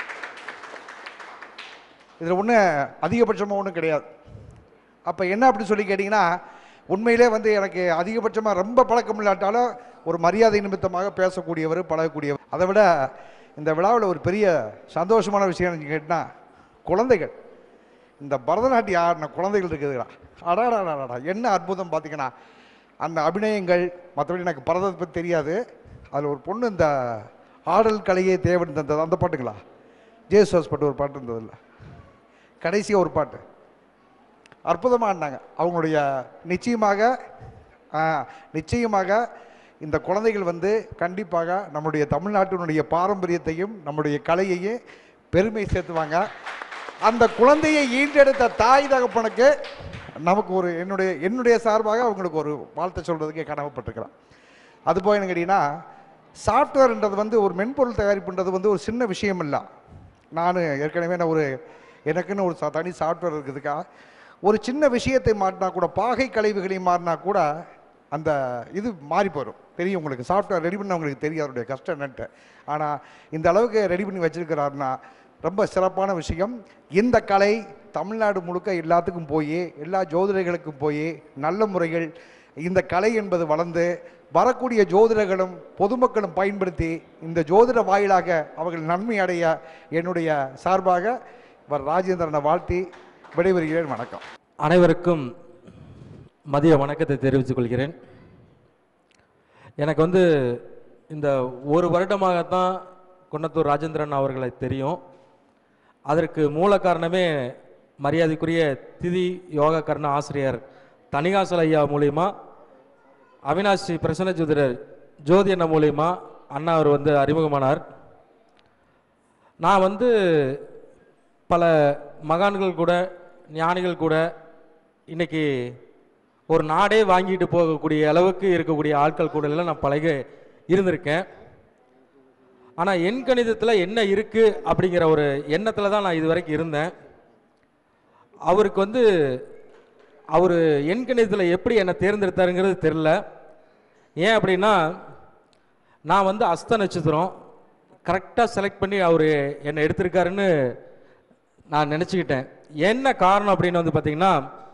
இதில் ஒன்றும் அதிகபட்சமாக ஒன்றும் கிடையாது அப்போ என்ன அப்படி சொல்லி கேட்டிங்கன்னா உண்மையிலே வந்து எனக்கு அதிகபட்சமாக ரொம்ப பழக்கம் இல்லாட்டாலும் ஒரு மரியாதை நிமித்தமாக பேசக்கூடியவர் பழகக்கூடியவர் அதை விட இந்த விழாவில் ஒரு பெரிய சந்தோஷமான விஷயம் கேட்டினா குழந்தைகள் இந்த பரதநாட்டியம் ஆடின குழந்தைகள் இருக்குதுடா அடாடாடாடா என்ன அற்புதம் பார்த்தீங்கன்னா அந்த அபிநயங்கள் மற்றபடி எனக்கு பரதத்தை பற்றி தெரியாது அதில் ஒரு பொண்ணு இந்த ஆடல் கலையே தேவன் தந்தது அந்த பாட்டுங்களா ஜேசுவாஸ் பாட்டு ஒரு பாட்டு இருந்ததில்ல கடைசியாக ஒரு பாட்டு அற்புதமாக ஆடினாங்க அவங்களுடைய நிச்சயமாக ஆ, நிச்சயமாக இந்த குழந்தைகள் வந்து கண்டிப்பாக நம்முடைய தமிழ்நாட்டினுடைய பாரம்பரியத்தையும் நம்முடைய கலையையும் பெருமை சேர்த்துவாங்க அந்த குழந்தையை ஈண்டெடுத்த தாய் தகப்பனுக்கு நமக்கு ஒரு என்னுடைய என்னுடைய சார்பாக அவங்களுக்கு ஒரு வாழ்த்தை சொல்கிறதுக்கே கடமைப்பட்டிருக்கிறேன் அதுபோல் என்ன கேட்டிங்கன்னா சாஃப்ட்வேர்ன்றது வந்து ஒரு மென்பொருள் தயாரிப்புன்றது வந்து ஒரு சின்ன விஷயம் இல்லை நான் ஏற்கனவே நான் ஒரு எனக்குன்னு ஒரு ச- தனி சாஃப்ட்வேர் இருக்குதுக்கா ஒரு சின்ன விஷயத்தை மாட்டினா கூட பாகை கழிவுகளை மாறினா கூட அந்த இது மாறி போயிடும் தெரியும் உங்களுக்கு சாஃப்ட்வேர் ரெடி பண்ண உங்களுக்கு தெரியும் அதனுடைய கஷ்டம் என்னன்ட்டு ஆனால் இந்த அளவுக்கு ரெடி பண்ணி வச்சிருக்கிறாருன்னா ரொம்ப சிறப்பான விஷயம் இந்த கலை தமிழ்நாடு முழுக்க எல்லாத்துக்கும் போய் எல்லா ஜோதிடர்களுக்கும் போய் நல்ல முறைகள் இந்த கலை என்பது வளர்ந்து வரக்கூடிய ஜோதிடர்களும் பொதுமக்களும் பயன்படுத்தி இந்த ஜோதிட வாயிலாக அவர்கள் நன்மை அடைய என்னுடைய சார்பாக இவர் ராஜேந்திரனை வாழ்த்தி விடைபெறுகிறேன் வணக்கம் அனைவருக்கும் மதிய வணக்கத்தை தெரிவித்துக் கொள்கிறேன் எனக்கு வந்து இந்த ஒரு வருடமாகத்தான் குன்னத்தூர் ராஜேந்திரன் அவர்களை தெரியும் அதற்கு மூல காரணமே மரியாதைக்குரிய திதி யோக கர்ண ஆசிரியர் தனிகாசல் ஐயா மூலியமா அவினாசி பிரசன்ன ஜோதிடர் ஜோதி அண்ணா மூலியமா அண்ணா அவர் வந்து அறிமுகமானார் நான் வந்து பல மகான்கள் கூட ஞானிகள் கூட இன்னைக்கு ஒரு நாடே வாங்கிட்டு போகக்கூடிய அளவுக்கு இருக்கக்கூடிய ஆட்கள் கூட எல்லாம் நான் பழக இருந்திருக்கேன் ஆனால் எண் கணிதத்தில் என்ன இருக்குது அப்படிங்கிற ஒரு எண்ணத்தில் தான் நான் இது வரைக்கும் இருந்தேன் அவருக்கு வந்து அவர் எண் கணிதத்தில் எப்படி என்னை தேர்ந்தெடுத்தாருங்கிறது தெரில ஏன் அப்படின்னா நான் வந்து அஸ்த நட்சத்திரம் கரெக்டாக செலக்ட் பண்ணி அவர் என்னை எடுத்திருக்காருன்னு நான் நினச்சிக்கிட்டேன் என்ன காரணம் அப்படின்னு வந்து பார்த்தீங்கன்னா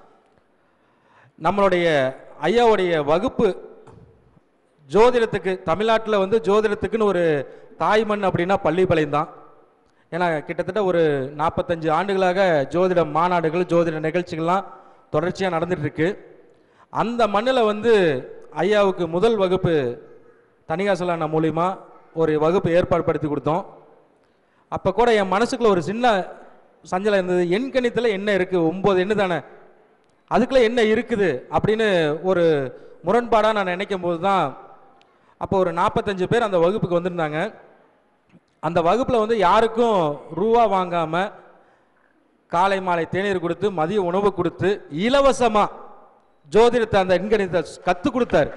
நம்மளுடைய ஐயாவுடைய வகுப்பு ஜோதிடத்துக்கு தமிழ்நாட்டில் வந்து ஜோதிடத்துக்குன்னு ஒரு தாய்மண் அப்படின்னா பள்ளிப்பாளையம் தான் ஏன்னா கிட்டத்தட்ட ஒரு நாற்பத்தஞ்சு ஆண்டுகளாக ஜோதிட மாநாடுகள் ஜோதிட நிகழ்ச்சிகள்லாம் தொடர்ச்சியாக நடந்துட்டு இருக்கு அந்த மண்ணில் வந்து ஐயாவுக்கு முதல் வகுப்பு தனிகாசலான மூலிமா ஒரு வகுப்பு ஏற்பாடு படுத்தி கொடுத்தோம் அப்போ கூட என் மனசுக்குள்ள ஒரு சின்ன சஞ்சலம் இருந்தது எண் கணித்தில் என்ன இருக்குது ஒம்பது எண்ணு தானே அதுக்குள்ள என்ன இருக்குது அப்படின்னு ஒரு முரண்பாடாக நான் நினைக்கும் போது தான் அப்போ ஒரு நாற்பத்தஞ்சு பேர் அந்த வகுப்புக்கு வந்திருந்தாங்க அந்த வகுப்பில் வந்து யாருக்கும் ரூபா வாங்காமல் காலை மாலை தேநீர் கொடுத்து மதிய உணவு கொடுத்து இலவசமாக ஜோதிடத்தை அந்த எண்கணிதத்தை கற்றுக் கொடுத்தாரு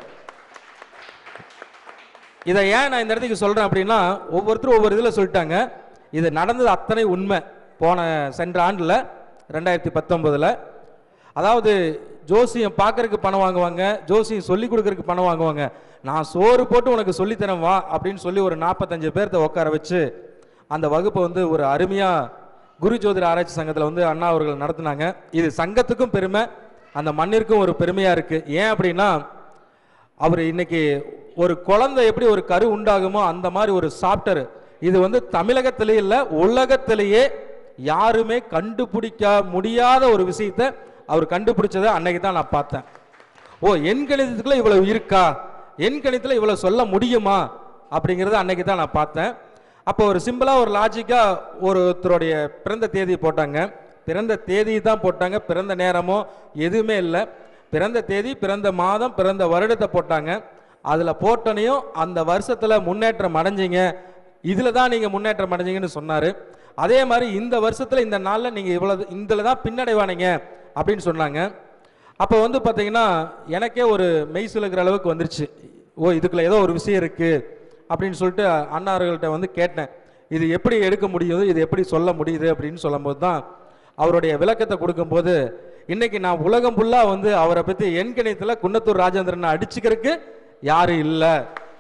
இதை ஏன் நான் இந்த இடத்துக்கு சொல்கிறேன் அப்படின்னா ஒவ்வொருத்தரும் ஒவ்வொரு இதில் சொல்லிட்டாங்க இது நடந்தது அத்தனை உண்மை போன சென்ற ஆண்டில் ரெண்டாயிரத்தி பத்தொன்பதில் அதாவது ஜோசியம் பார்க்கறதுக்கு பணம் வாங்குவாங்க ஜோசியம் சொல்லி கொடுக்கறதுக்கு பணம் வாங்குவாங்க நான் சோறு போட்டு உனக்கு சொல்லித்தரேன் வா அப்படின்னு சொல்லி ஒரு நாற்பத்தஞ்சு பேர்த்த உட்கார வச்சு அந்த வகுப்பை வந்து ஒரு அருமையாக குரு ஜோதிட ஆராய்ச்சி சங்கத்தில் வந்து அண்ணா அவர்கள் நடத்துனாங்க இது சங்கத்துக்கும் பெருமை அந்த மண்ணிற்கும் ஒரு பெருமையாக இருக்குது ஏன் அப்படின்னா அவர் இன்னைக்கு ஒரு குழந்தை எப்படி ஒரு கரு உண்டாகுமோ அந்த மாதிரி ஒரு சாப்டர் இது வந்து தமிழகத்திலே இல்லை உலகத்திலேயே யாருமே கண்டுபிடிக்க முடியாத ஒரு விஷயத்தை அவர் கண்டுபிடிச்சதை அன்னைக்கு தான் நான் பார்த்தேன் ஓ என் கணிதத்துக்குள்ள இவ்வளவு இருக்கா என் கணிதத்தில் இவ்வளவு சொல்ல முடியுமா அப்படிங்கிறத அன்னைக்கு தான் நான் பார்த்தேன் அப்போ ஒரு சிம்பிளாக ஒரு லாஜிக்காக ஒருத்தருடைய பிறந்த தேதி போட்டாங்க பிறந்த தேதி தான் போட்டாங்க பிறந்த நேரமோ எதுவுமே இல்லை பிறந்த தேதி பிறந்த மாதம் பிறந்த வருடத்தை போட்டாங்க அதில் போட்டனையும் அந்த வருஷத்தில் முன்னேற்றம் அடைஞ்சீங்க இதில் தான் நீங்கள் முன்னேற்றம் அடைஞ்சீங்கன்னு சொன்னார் அதே மாதிரி இந்த வருஷத்தில் இந்த நாளில் நீங்கள் இவ்வளவு இதில் தான் பின்னடைவானீங்க அப்படின்னு சொன்னாங்க அப்போ வந்து பார்த்தீங்கன்னா எனக்கே ஒரு மெய் சிலுக்கிற அளவுக்கு வந்துருச்சு ஓ இதுக்குள்ள ஏதோ ஒரு விஷயம் இருக்குது அப்படின்னு சொல்லிட்டு அண்ணார்கள்ட்ட வந்து கேட்டேன் இது எப்படி எடுக்க முடியுது இது எப்படி சொல்ல முடியுது அப்படின்னு சொல்லும்போது தான் அவருடைய விளக்கத்தை கொடுக்கும்போது இன்னைக்கு நான் உலகம் ஃபுல்லாக வந்து அவரை பற்றி எண்கணியத்தில் குன்னத்தூர் ராஜேந்திரனை அடிச்சுக்கிறதுக்கு யாரும் இல்லை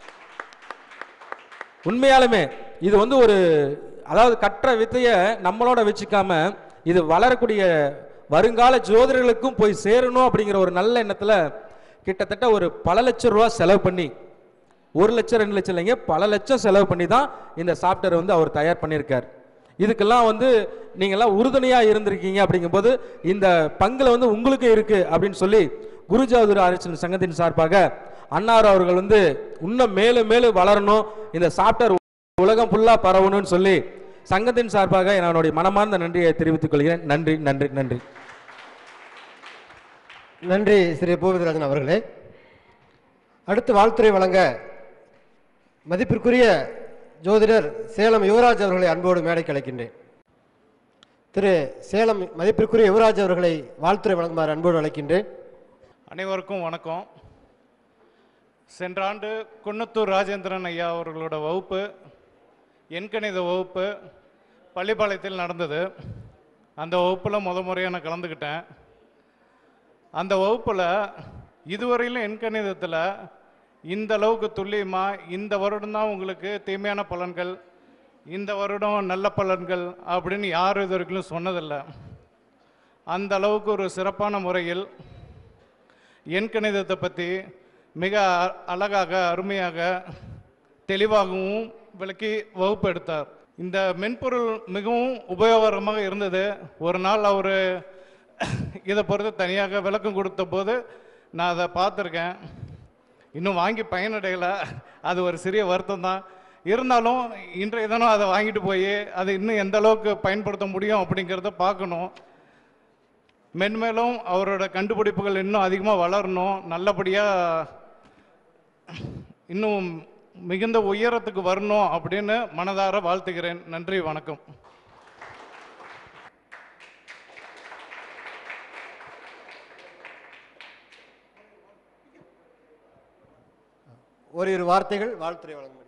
உண்மையாலுமே இது வந்து ஒரு அதாவது கற்ற வித்தையை நம்மளோட வச்சுக்காம இது வளரக்கூடிய வருங்கால ஜோதிடர்களுக்கும் போய் சேரணும் அப்படிங்கிற ஒரு நல்ல எண்ணத்தில் கிட்டத்தட்ட ஒரு பல லட்சம் ரூபா செலவு பண்ணி ஒரு லட்சம் ரெண்டு லட்சம் இல்லைங்க பல லட்சம் செலவு பண்ணி தான் இந்த சாஃப்ட்வேர் வந்து அவர் தயார் பண்ணியிருக்கார் இதுக்கெல்லாம் வந்து நீங்கள்லாம் உறுதுணையாக இருந்திருக்கீங்க அப்படிங்கும்போது இந்த பங்கில் வந்து உங்களுக்கு இருக்கு அப்படின்னு சொல்லி குருஜாதுர ஆராய்ச்சி சங்கத்தின் சார்பாக அன்னார் அவர்கள் வந்து இன்னும் மேலும் மேலும் வளரணும் இந்த சாஃப்ட்வேர் உலகம் ஃபுல்லாக பரவணும்னு சொல்லி சங்கத்தின் சார்பாக என்னுடைய மனமார்ந்த நன்றியை தெரிவித்துக் கொள்கிறேன் நன்றி நன்றி நன்றி நன்றி ஸ்ரீ பூவிதராஜன் அவர்களே அடுத்து வாழ்த்துறை வழங்க மதிப்பிற்குரிய ஜோதிடர் சேலம் யுவராஜ் அவர்களை அன்போடு மேடைக்கு அழைக்கின்றேன் திரு சேலம் மதிப்பிற்குரிய யுவராஜ் அவர்களை வாழ்த்துறை வழங்குமாறு அன்போடு அழைக்கின்றேன் அனைவருக்கும் வணக்கம் சென்ற ஆண்டு குன்னத்தூர் ராஜேந்திரன் ஐயா அவர்களோட வகுப்பு எண்கணித வகுப்பு பள்ளிப்பாளையத்தில் நடந்தது அந்த வகுப்பில் முத முறையாக நான் கலந்துக்கிட்டேன் அந்த வகுப்பில் இதுவரையிலும் எண்கணிதத்தில் இந்த அளவுக்கு துல்லியமாக இந்த வருடம் தான் உங்களுக்கு தீமையான பலன்கள் இந்த வருடம் நல்ல பலன்கள் அப்படின்னு யாரும் இது வரைக்கும் சொன்னதில்லை அந்த அளவுக்கு ஒரு சிறப்பான முறையில் எண்கணிதத்தை பற்றி மிக அ- அழகாக அருமையாக தெளிவாகவும் விளக்கி வகுப்பு எடுத்தார் இந்த மென்பொருள் மிகவும் உபயோகரமாக இருந்தது ஒரு நாள் அவர் இதை பொறுத்து தனியாக விளக்கம் கொடுத்த போது நான் அதை பார்த்துருக்கேன் இன்னும் வாங்கி பயனடையலை அது ஒரு சிறிய வருத்தம் தான் இருந்தாலும் இன்றைய தினம் அதை வாங்கிட்டு போய் அதை இன்னும் எந்த அளவுக்கு பயன்படுத்த முடியும் அப்படிங்கிறத பார்க்கணும் மென்மேலும் அவரோட கண்டுபிடிப்புகள் இன்னும் அதிகமாக வளரணும் நல்லபடியாக இன்னும் மிகுந்த உயரத்துக்கு வரணும் அப்படின்னு மனதார வாழ்த்துகிறேன் நன்றி வணக்கம் ஓரிரு வார்த்தைகள் வாழ்த்துறை வழங்குகிறேன்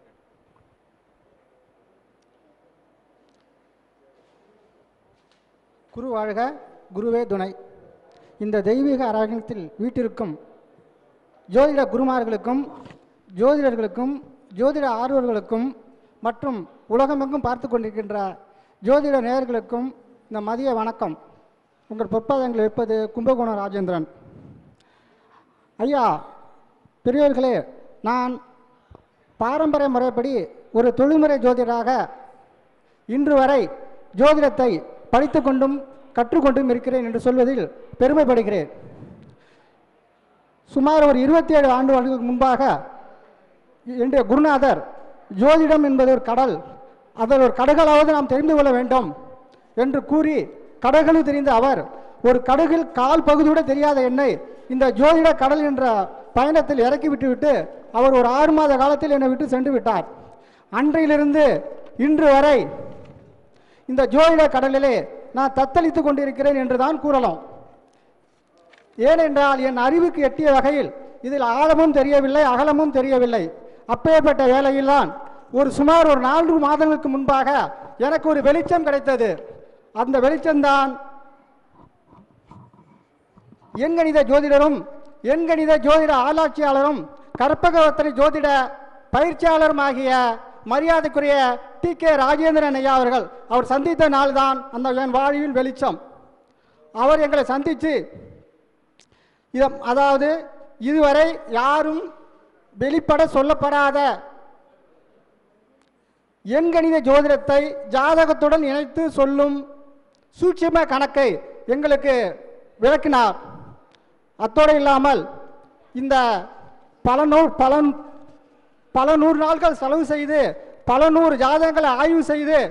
குரு வாழ்க குருவே துணை இந்த தெய்வீக அரங்கத்தில் வீட்டிற்கும் ஜோதிட குருமார்களுக்கும் ஜோதிடர்களுக்கும் ஜோதிட ஆர்வலர்களுக்கும் மற்றும் உலகமெங்கும் பார்த்து கொண்டிருக்கின்ற ஜோதிட நேயர்களுக்கும் இந்த மதிய வணக்கம் உங்கள் பொற்பாதங்கள் வைப்பது கும்பகோணம் ராஜேந்திரன் ஐயா பெரியவர்களே நான் பாரம்பரிய முறைப்படி ஒரு தொழில்முறை ஜோதிடராக இன்று வரை ஜோதிடத்தை படித்து கொண்டும் கற்றுக்கொண்டும் இருக்கிறேன் என்று சொல்வதில் பெருமைப்படுகிறேன் சுமார் ஒரு இருபத்தி ஏழு ஆண்டு ஆண்டுகளுக்கு முன்பாக என்னுடைய குருநாதர் ஜோதிடம் என்பது ஒரு கடல் அதில் ஒரு கடுகளாவது நாம் தெரிந்து கொள்ள வேண்டும் என்று கூறி கடல்களும் தெரிந்த அவர் ஒரு கடுகில் கால் பகுதியோட தெரியாத என்னை இந்த ஜோதிட கடல் என்ற பயணத்தில் இறக்கி விட்டுவிட்டு அவர் ஒரு ஆறு மாத காலத்தில் என்னை விட்டு சென்று விட்டார் அன்றையிலிருந்து இன்று வரை இந்த ஜோதிட கடலிலே நான் தத்தளித்துக் கொண்டிருக்கிறேன் என்று தான் கூறலாம் ஏனென்றால் என் அறிவுக்கு எட்டிய வகையில் இதில் ஆழமும் தெரியவில்லை அகலமும் தெரியவில்லை அப்பேற்பட்ட வேளையில்தான் ஒரு சுமார் ஒரு நான்கு மாதங்களுக்கு முன்பாக எனக்கு ஒரு வெளிச்சம் கிடைத்தது அந்த வெளிச்சம்தான் எண்கணித ஜோதிடரும் எண்கணித ஜோதிட ஆராய்ச்சியாளரும் கற்பகவர்த்தனை ஜோதிட பயிற்சியாளரும் ஆகிய மரியாதைக்குரிய டி கே ராஜேந்திரன் ஐயா அவர்கள் அவர் சந்தித்த நாள்தான் அந்த என் வாழ்வின் வெளிச்சம் அவர் எங்களை சந்தித்து இத அதாவது இதுவரை யாரும் வெளிப்பட சொல்லப்படாத எண்கணித ஜோதிடத்தை ஜாதகத்துடன் இணைத்து சொல்லும் சூட்சும கணக்கை எங்களுக்கு விளக்கினார் அத்தோடு இல்லாமல் இந்த பல நூறு பல பல நூறு நாட்கள் செலவு செய்து பல நூறு ஜாதகங்களை ஆய்வு செய்து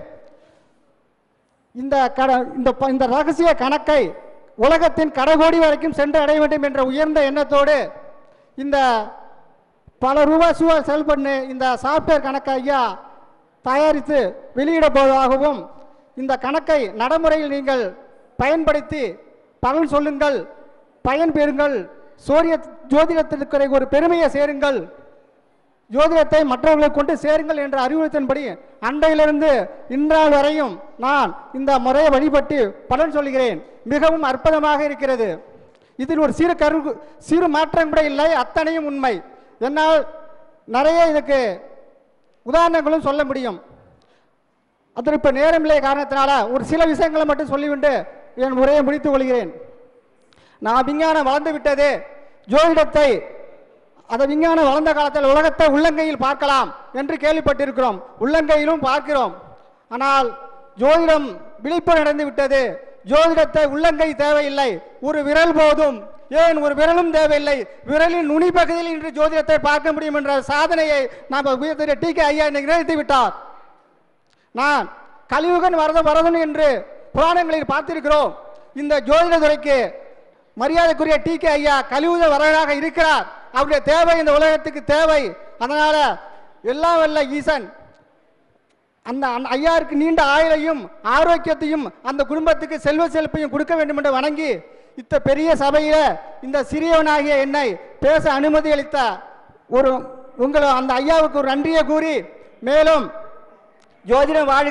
இந்த கட இந்த ப- இந்த ரகசிய கணக்கை உலகத்தின் கடைகோடி வரைக்கும் சென்று அடைய வேண்டும் என்ற உயர்ந்த எண்ணத்தோடு இந்த பல ரூபாய் சூழ செல் பண்ணி இந்த சாஃப்ட்வேர் கணக்கை ஐயா தயாரித்து வெளியிட போவதாகவும் இந்த கணக்கை நடைமுறையில் நீங்கள் பயன்படுத்தி பலன் சொல்லுங்கள் பயன் பெறுங்கள் சூரிய ஜோதிடத்திற்கு ஒரு பெருமையை சேருங்கள் ஜோதிடத்தை மற்றவர்களை கொண்டு சேருங்கள் என்ற அறிவுறுத்தின்படி அன்றையிலிருந்து இன்றால் வரையும் நான் இந்த முறையை வழிபட்டு பலன் சொல்கிறேன் மிகவும் அற்புதமாக இருக்கிறது இதில் ஒரு சிறு கரு சிறு மாற்றம் கூட இல்லை அத்தனையும் உண்மை என்னால் நிறைய இதுக்கு உதாரணங்களும் சொல்ல முடியும் அதில் இப்போ நேரமில்லை காரணத்தினால ஒரு சில விஷயங்களை மட்டும் சொல்லிவிட்டு என் உரையை முடித்துக் கொள்கிறேன் நான் விஞ்ஞானம் வளர்ந்து விட்டது ஜோதிடத்தை அந்த விஞ்ஞானம் வளர்ந்த காலத்தில் உலகத்தை உள்ளங்கையில் பார்க்கலாம் என்று கேள்விப்பட்டிருக்கிறோம் உள்ளங்கையிலும் பார்க்கிறோம் ஆனால் ஜோதிடம் விழிப்பு நடந்து விட்டது ஜோதிடத்தை உள்ளங்கை தேவையில்லை ஒரு விரல் போதும் ஏன் ஒரு விரலும் தேவையில்லை விரலின் நுனி பகுதியில் இன்று ஜோதிடத்தை பார்க்க முடியும் என்ற சாதனையை நாம் உயர்த்திய டி கே ஐயா இன்னைக்கு நிறுத்தி விட்டார் நான் கலியுகன் வரத வரதன் என்று புராணங்களில் பார்த்திருக்கிறோம் இந்த ஜோதிட துறைக்கு மரியாதைக்குரிய டி கே ஐயா கலியுக வரலாக இருக்கிறார் அவருடைய தேவை இந்த உலகத்துக்கு தேவை அதனால எல்லாம் வல்ல ஈசன் அந்த அந்த ஐயாருக்கு நீண்ட ஆயுளையும் ஆரோக்கியத்தையும் அந்த குடும்பத்துக்கு செல்வ செழிப்பையும் கொடுக்க வேண்டும் என்று வணங்கி இத்த பெரிய சபையில இந்த சிறியவனாகிய என்னை பேச அனுமதி அளித்த ஒரு உங்களை அந்த ஐயாவுக்கு ஒரு நன்றியை கூறி மேலும் ஜோதிடம் வாழ்க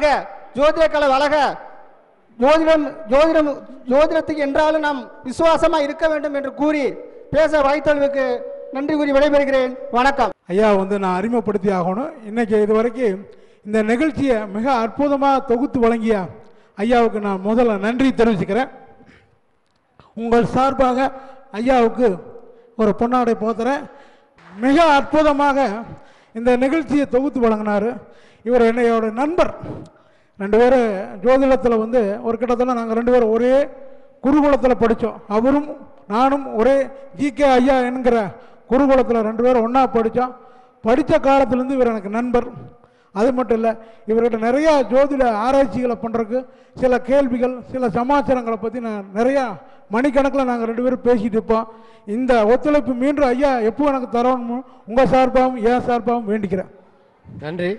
ஜோதிட கலை வளக ஜோதிடம் ஜோதிடம் ஜோதிடத்துக்கு என்றாலும் நாம் விசுவாசமாக இருக்க வேண்டும் என்று கூறி பேச வாய்த்தொழிவுக்கு நன்றி கூறி விடைபெறுகிறேன் வணக்கம் ஐயா வந்து நான் அறிமுகப்படுத்தி ஆகணும் இன்னைக்கு இது வரைக்கும் இந்த நிகழ்ச்சியை மிக அற்புதமாக தொகுத்து வழங்கிய ஐயாவுக்கு நான் முதல்ல நன்றி தெரிவிச்சுக்கிறேன் உங்கள் சார்பாக ஐயாவுக்கு ஒரு பொன்னாடை போத்துறேன் மிக அற்புதமாக இந்த நிகழ்ச்சியை தொகுத்து வழங்கினார் இவர் என்னையோட நண்பர் ரெண்டு பேரும் ஜோதிடத்தில் வந்து ஒரு கிட்டத்தட்ட நாங்கள் ரெண்டு பேரும் ஒரே குருகுலத்தில் படித்தோம் அவரும் நானும் ஒரே ஜிகே ஐயா என்கிற குருகுலத்தில் ரெண்டு பேரும் ஒன்றா படித்தோம் படித்த காலத்துலேருந்து இவர் எனக்கு நண்பர் அது மட்டும் இல்லை இவர்கிட்ட நிறையா ஜோதிட ஆராய்ச்சிகளை பண்ணுறதுக்கு சில கேள்விகள் சில சமாச்சாரங்களை பற்றி நான் நிறையா மணிக்கணக்கில் நாங்கள் ரெண்டு பேரும் பேசிகிட்டு இருப்போம் இந்த ஒத்துழைப்பு மீண்டும் ஐயா எப்போ எனக்கு தரணும் உங்கள் சார்பாகவும் என் சார்பாகவும் வேண்டிக்கிறேன் நன்றி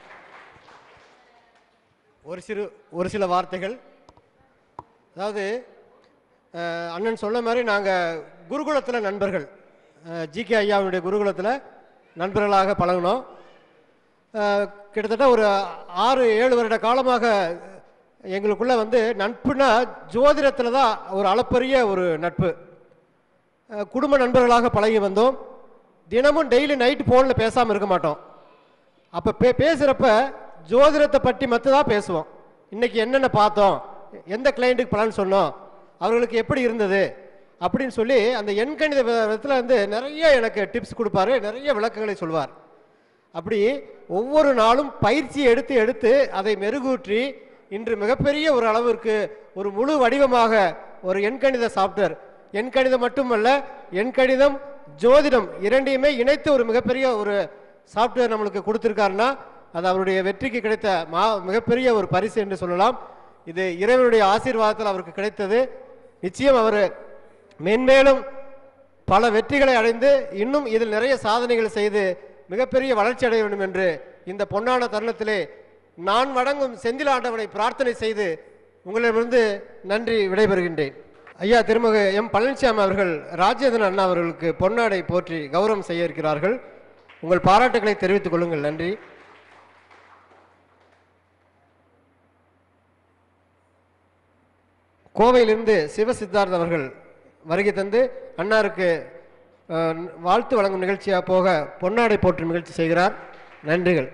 ஒரு சிறு ஒரு சில வார்த்தைகள் அதாவது அஹ், அண்ணன் சொன்ன மாதிரி நாங்கள் குருகுலத்தில் நண்பர்கள் ஜிகே ஐயாவுடைய குருகுலத்தில் நண்பர்களாக பழகினோம் அஹ், கிட்டத்தட்ட ஒரு ஆறு ஏழு வருட காலமாக எங்களுக்குள்ள வந்து நட்புனா ஜோதிடத்தில் தான் ஒரு அளப்பரிய ஒரு நட்பு அஹ், குடும்ப நண்பர்களாக பழகி வந்தோம் தினமும் டெய்லி நைட்டு ஃபோனில் பேசாமல் இருக்க மாட்டோம் அப்போ பே பேசுகிறப்ப ஜோதிடத்தை பற்றி மட்டும் தான் பேசுவோம் இன்னைக்கு என்னென்ன பார்த்தோம் எந்த கிளைண்ட்டுக்கு பலன் சொன்னோம் அவர்களுக்கு எப்படி இருந்தது அப்படின்னு சொல்லி அந்த எண்கணித வி- விதத்தில் வந்து நிறைய எனக்கு டிப்ஸ் கொடுப்பாரு நிறைய விளக்கங்களை சொல்வார் அப்படி ஒவ்வொரு நாளும் பயிற்சி எடுத்து எடுத்து அதை மெருகூற்றி இன்று மிகப்பெரிய ஒரு அளவிற்கு ஒரு முழு வடிவமாக ஒரு எண்கணித சாஃப்ட்வேர் எண்கணிதம் மட்டுமல்ல எண்கணிதம் ஜோதிடம் இரண்டையுமே இணைத்து ஒரு மிகப்பெரிய ஒரு சாஃப்ட்வேர் நம்மளுக்கு கொடுத்துருக்காருன்னா அது அவருடைய வெற்றிக்கு கிடைத்த மா மிகப்பெரிய ஒரு பரிசு என்று சொல்லலாம் இது இறைவனுடைய ஆசீர்வாதத்தில் அவருக்கு கிடைத்தது நிச்சயம் அவர் மென்மேலும் பல வெற்றிகளை அடைந்து இன்னும் இதில் நிறைய சாதனைகள் செய்து மிகப்பெரிய வளர்ச்சி அடைய வேண்டும் என்று இந்த பொன்னான தருணத்திலே நான் வணங்கும் செந்தில் ஆண்டவனை பிரார்த்தனை செய்து உங்களிடமிருந்து நன்றி விடைபெறுகின்றேன் ஐயா திருமக எம் பழனிசாமி அவர்கள் ராஜேந்திரன் அண்ணா அவர்களுக்கு பொன்னாடை போற்றி கௌரவம் செய்ய இருக்கிறார்கள் உங்கள் பாராட்டுகளை தெரிவித்துக் கொள்ளுங்கள் நன்றி கோவையிலிருந்து சிவ சித்தார்த் அவர்கள் வருகை தந்து அன்னாருக்கு அஹ், வாழ்த்து வழங்கும் நிகழ்ச்சியாக போக பொன்னாடை போற்றும் நிகழ்ச்சி செய்கிறார் நன்றிகள்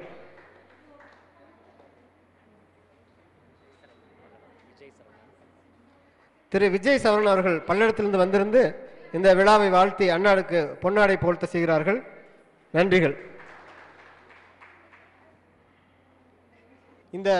திரு விஜய் சரவணன் அவர்கள் பல்லடத்திலிருந்து வந்திருந்து இந்த விழாவை வாழ்த்தி அன்னாருக்கு பொன்னாடை போர்த்த செய்கிறார்கள் நன்றிகள் இந்த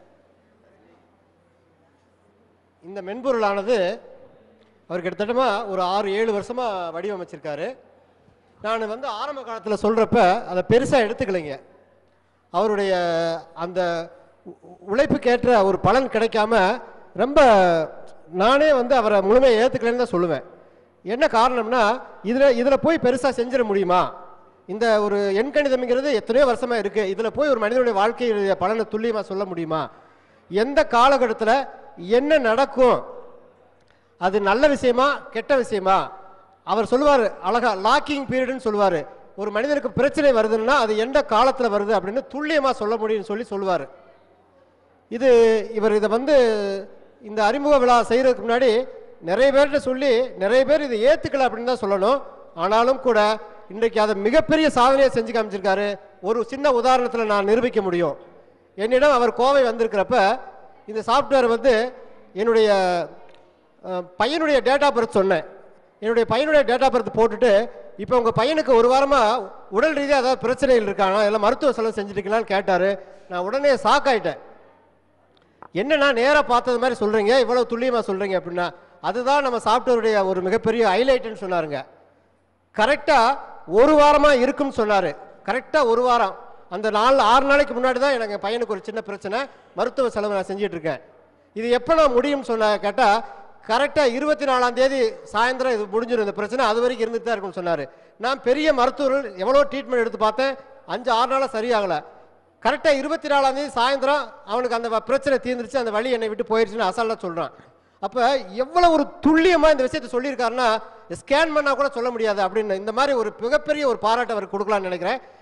இந்த மென்பொருளானது அவர் கிட்டத்தட்ட ஒரு ஆறு ஏழு வருஷமாக வடிவமைச்சிருக்காரு நான் வந்து ஆரம்ப காலத்தில் சொல்கிறப்ப அதை பெருசாக எடுத்துக்கலைங்க அவருடைய அந்த உ- உழைப்புக்கேற்ற ஒரு பலன் கிடைக்காம ரொம்ப நானே வந்து அவரை முழுமையை ஏற்றுக்கலைன்னு தான் சொல்லுவேன் என்ன காரணம்னா இதில் இதில் போய் பெருசாக செஞ்சிட முடியுமா இந்த ஒரு எண்கணிதம்ங்கிறது எத்தனையோ வருஷமாக இருக்குது இதில் போய் ஒரு மனிதனுடைய வாழ்க்கையுடைய பலனை துல்லியமாக சொல்ல முடியுமா எந்த காலகட்டத்தில் என்ன நடக்கும் அது நல்ல விஷயமா கெட்ட விஷயமா அவர் சொல்லுவார் அழகா லாக்கிங் பீரியட்னு சொல்லுவார் ஒரு மனிதனுக்கு பிரச்சனை வருதுன்னா அது எந்த காலத்தில் வருது அப்படின்னு துல்லியமாக சொல்ல முடியும்னு சொல்லி சொல்லுவார் இது இவர் இதை வந்து இந்த அறிமுக விழா செய்கிறதுக்கு முன்னாடி நிறைய பேர்கிட்ட சொல்லி நிறைய பேர் இதை ஏற்றுக்கல அப்படின்னு தான் சொல்லணும் ஆனாலும் கூட இன்றைக்கு அதை மிகப்பெரிய சாதனையை செஞ்சு காமிச்சிருக்காரு ஒரு சின்ன உதாரணத்தில் நான் நிரூபிக்க முடியும் என்னிடம் அவர் கோவை வந்திருக்கிறப்ப இந்த சாஃப்ட்வேர் வந்து என்னுடைய அஹ், பையனுடைய டேட்டா பர்த் சொன்னேன் என்னுடைய பையனுடைய டேட்டா பர்த் போட்டுட்டு இப்போ உங்கள் பையனுக்கு ஒரு வாரமாக உடல் ரீதியாக ஏதாவது பிரச்சனைகள் இருக்கானா இல்லை மருத்துவ செலவு செஞ்சுட்டீங்களான்னு கேட்டார் நான் உடனே ஷாக் ஆயிட்டேன் என்னண்ணா நேராக பார்த்தது மாதிரி சொல்கிறீங்க இவ்வளவு துல்லியமாக சொல்கிறீங்க அப்படின்னா அதுதான் நம்ம சாஃப்ட்வேருடைய ஒரு மிகப்பெரிய ஹைலைட்டுன்னு சொன்னாருங்க கரெக்டாக ஒரு வாரமாக இருக்கும்னு சொன்னார் கரெக்டாக ஒரு வாரம் அந்த நாலு ஆறு நாளைக்கு முன்னாடி தான் எனக்கு என் பையனுக்கு ஒரு சின்ன பிரச்சனை மருத்துவ செலவு நான் செஞ்சுட்டு இருக்கேன் இது எப்போ நான் முடியும்னு சொன்ன கேட்டால் கரெக்டாக இருபத்தி நாலாம் தேதி சாயந்தரம் இது முடிஞ்சிடும் இந்த பிரச்சனை அது வரைக்கும் இருந்துட்டு தான் இருக்கும்னு சொன்னார் நான் பெரிய மருத்துவர்கள் எவ்வளோ ட்ரீட்மெண்ட் எடுத்து பார்த்தேன் அஞ்சு ஆறு நாளாக சரியாகலை கரெக்டாக இருபத்தி நாலாம் தேதி சாயந்தரம் அவனுக்கு அந்த வ- பிரச்சனை தீர்ந்துருச்சு அந்த வழி என்னை விட்டு போயிடுச்சுன்னு அசால்ட்டாக சொல்கிறான் அப்போ எவ்வளோ ஒரு துல்லியமாக இந்த விஷயத்தை சொல்லியிருக்காருன்னா ஸ்கேன் பண்ணால் கூட சொல்ல முடியாது அப்படின்னு இந்த மாதிரி ஒரு மிகப்பெரிய ஒரு பாராட்டு அவருக்கு கொடுக்கலாம்னு நினைக்கிறேன்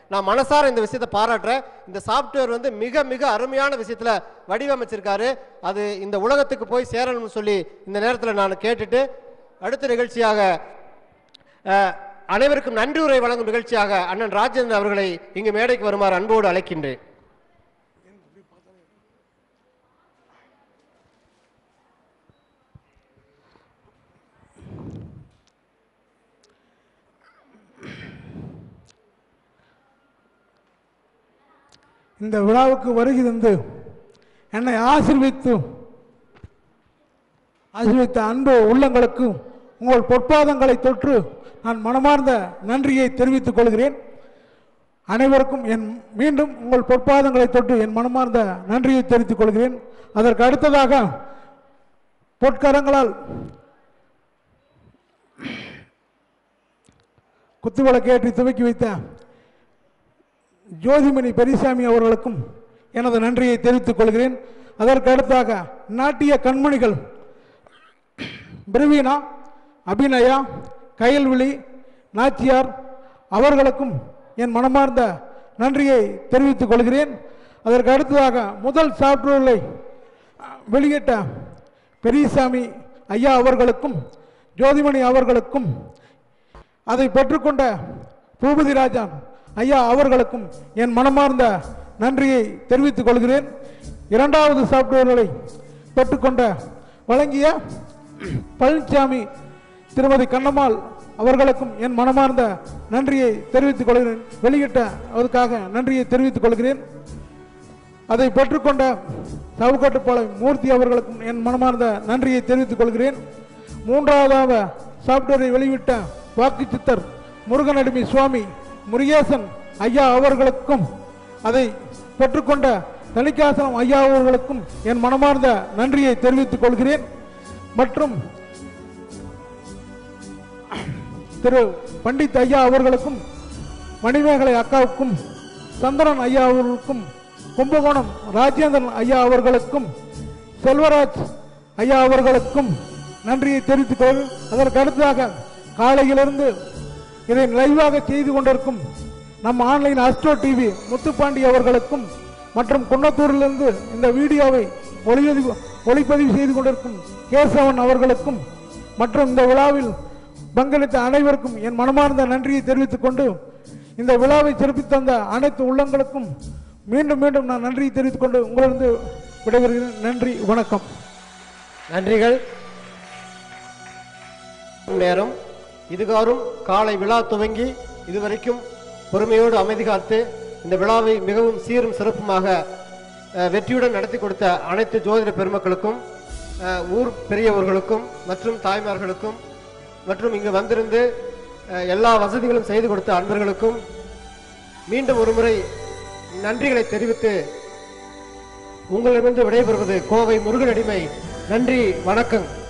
நான் மனசார இந்த விஷயத்தை பாராட்டுறேன் இந்த சாஃப்ட்வேர் வந்து மிக மிக அருமையான விஷயத்துல வடிவமைச்சிருக்காரு அது இந்த உலகத்துக்கு போய் சேரணும்னு சொல்லி இந்த நேரத்தில் நான் கேட்டுட்டு அடுத்த நிகழ்ச்சியாக அஹ், அனைவருக்கும் நன்றி உரை வழங்கும் நிகழ்ச்சியாக அண்ணன் ராஜேந்திரன் அவர்களை இங்கு மேடைக்கு வருமாறு அன்போடு அழைக்கின்றேன் இந்த விழாவுக்கு வருகை தந்து என்னை ஆசீர்வித்து ஆசீர்வித்த அன்பு உள்ளங்களுக்கும் உங்கள் பொற்பாதங்களை தொற்று நான் மனமார்ந்த நன்றியை தெரிவித்துக் கொள்கிறேன் அனைவருக்கும் என் மீண்டும் உங்கள் பொற்பாதங்களை தொட்டு என் மனமார்ந்த நன்றியை தெரிவித்துக் கொள்கிறேன் அதற்கு அடுத்ததாக பொற்கரங்களால் குத்துவிளக்கேற்றி துவக்கி வைத்த ஜோதிமணி பெரியசாமி அவர்களுக்கும் எனது நன்றியை தெரிவித்துக் கொள்கிறேன் அதற்கு அடுத்தாக நாட்டிய கண்மணிகள் பிரவீனா அபிநயா கயல்விழி நாச்சியார் அவர்களுக்கும் என் மனமார்ந்த நன்றியை தெரிவித்துக் கொள்கிறேன் அதற்கு அடுத்ததாக முதல் சாப்ட்வேர்களை வெளியிட்ட பெரியசாமி ஐயா அவர்களுக்கும் ஜோதிமணி அவர்களுக்கும் அதை பெற்றுக்கொண்ட பூபதி ராஜா ஐயா அவர்களுக்கும் என் மனமார்ந்த நன்றியை தெரிவித்துக் கொள்கிறேன் இரண்டாவது சாப்ட்வேர்களை பெற்றுக்கொண்ட வழங்கிய பழனிசாமி திருமதி கண்ணம்மாள் அவர்களுக்கும் என் மனமார்ந்த நன்றியை தெரிவித்துக் கொள்கிறேன் வெளியிட்ட அதற்காக நன்றியை தெரிவித்துக் கொள்கிறேன் அதை பெற்றுக்கொண்ட சவுக்கட்டுப்பாளையம் மூர்த்தி அவர்களுக்கும் என் மனமார்ந்த நன்றியை தெரிவித்துக் கொள்கிறேன் மூன்றாவதாக சாப்ட்வேரை வெளியிட்ட வாக்கு சித்தர் முருகனடிமை சுவாமி முருகேசன் ஐயா அவர்களுக்கும் அதை பெற்றுக்கொண்ட தணிக்காசலம் ஐயா அவர்களுக்கும் என் மனமார்ந்த நன்றியை தெரிவித்துக் கொள்கிறேன் மற்றும் திரு பண்டித் ஐயா அவர்களுக்கும் மணிமேகலை அக்காவுக்கும் சந்திரன் ஐயா அவர்களுக்கும் கும்பகோணம் ராஜேந்திரன் ஐயா அவர்களுக்கும் செல்வராஜ் ஐயா அவர்களுக்கும் நன்றியை தெரிவித்துக் கொள் அதற்கு அடுத்ததாக காலையிலிருந்து இதை லைவாக செய்து கொண்டிருக்கும் நம் ஆன்லைன் அஸ்ட்ரோ டிவி முத்துப்பாண்டி அவர்களுக்கும் மற்றும் குன்னத்தூரிலிருந்து இந்த வீடியோவை ஒளிப்பதிவு ஒளிப்பதிவு செய்து கொண்டிருக்கும் கேசவன் அவர்களுக்கும் மற்றும் இந்த விழாவில் பங்களித்த அனைவருக்கும் என் மனமார்ந்த நன்றியை தெரிவித்துக் கொண்டு இந்த விழாவை சிறப்பித்து தந்த அனைத்து உள்ளங்களுக்கும் மீண்டும் மீண்டும் நான் நன்றியை தெரிவித்துக் கொண்டு உங்களிருந்து விடைபெறுகிறேன் நன்றி வணக்கம் நன்றிகள் நேரம் இதுகாரும் காலை விழா துவங்கி இதுவரைக்கும் பொறுமையோடு அமைதி காத்து இந்த விழாவை மிகவும் சீரும் சிறப்புமாக அஹ், வெற்றியுடன் நடத்தி கொடுத்த அனைத்து ஜோதிட பெருமக்களுக்கும் அஹ், ஊர் பெரியவர்களுக்கும் மற்றும் தாய்மார்களுக்கும் மற்றும் இங்கு வந்திருந்து அஹ், எல்லா வசதிகளும் செய்து கொடுத்த அன்பர்களுக்கும் மீண்டும் ஒருமுறை நன்றிகளை தெரிவித்து உங்களிடமிருந்து விடைபெறுவது கோவை முருகனடிமை நன்றி வணக்கம்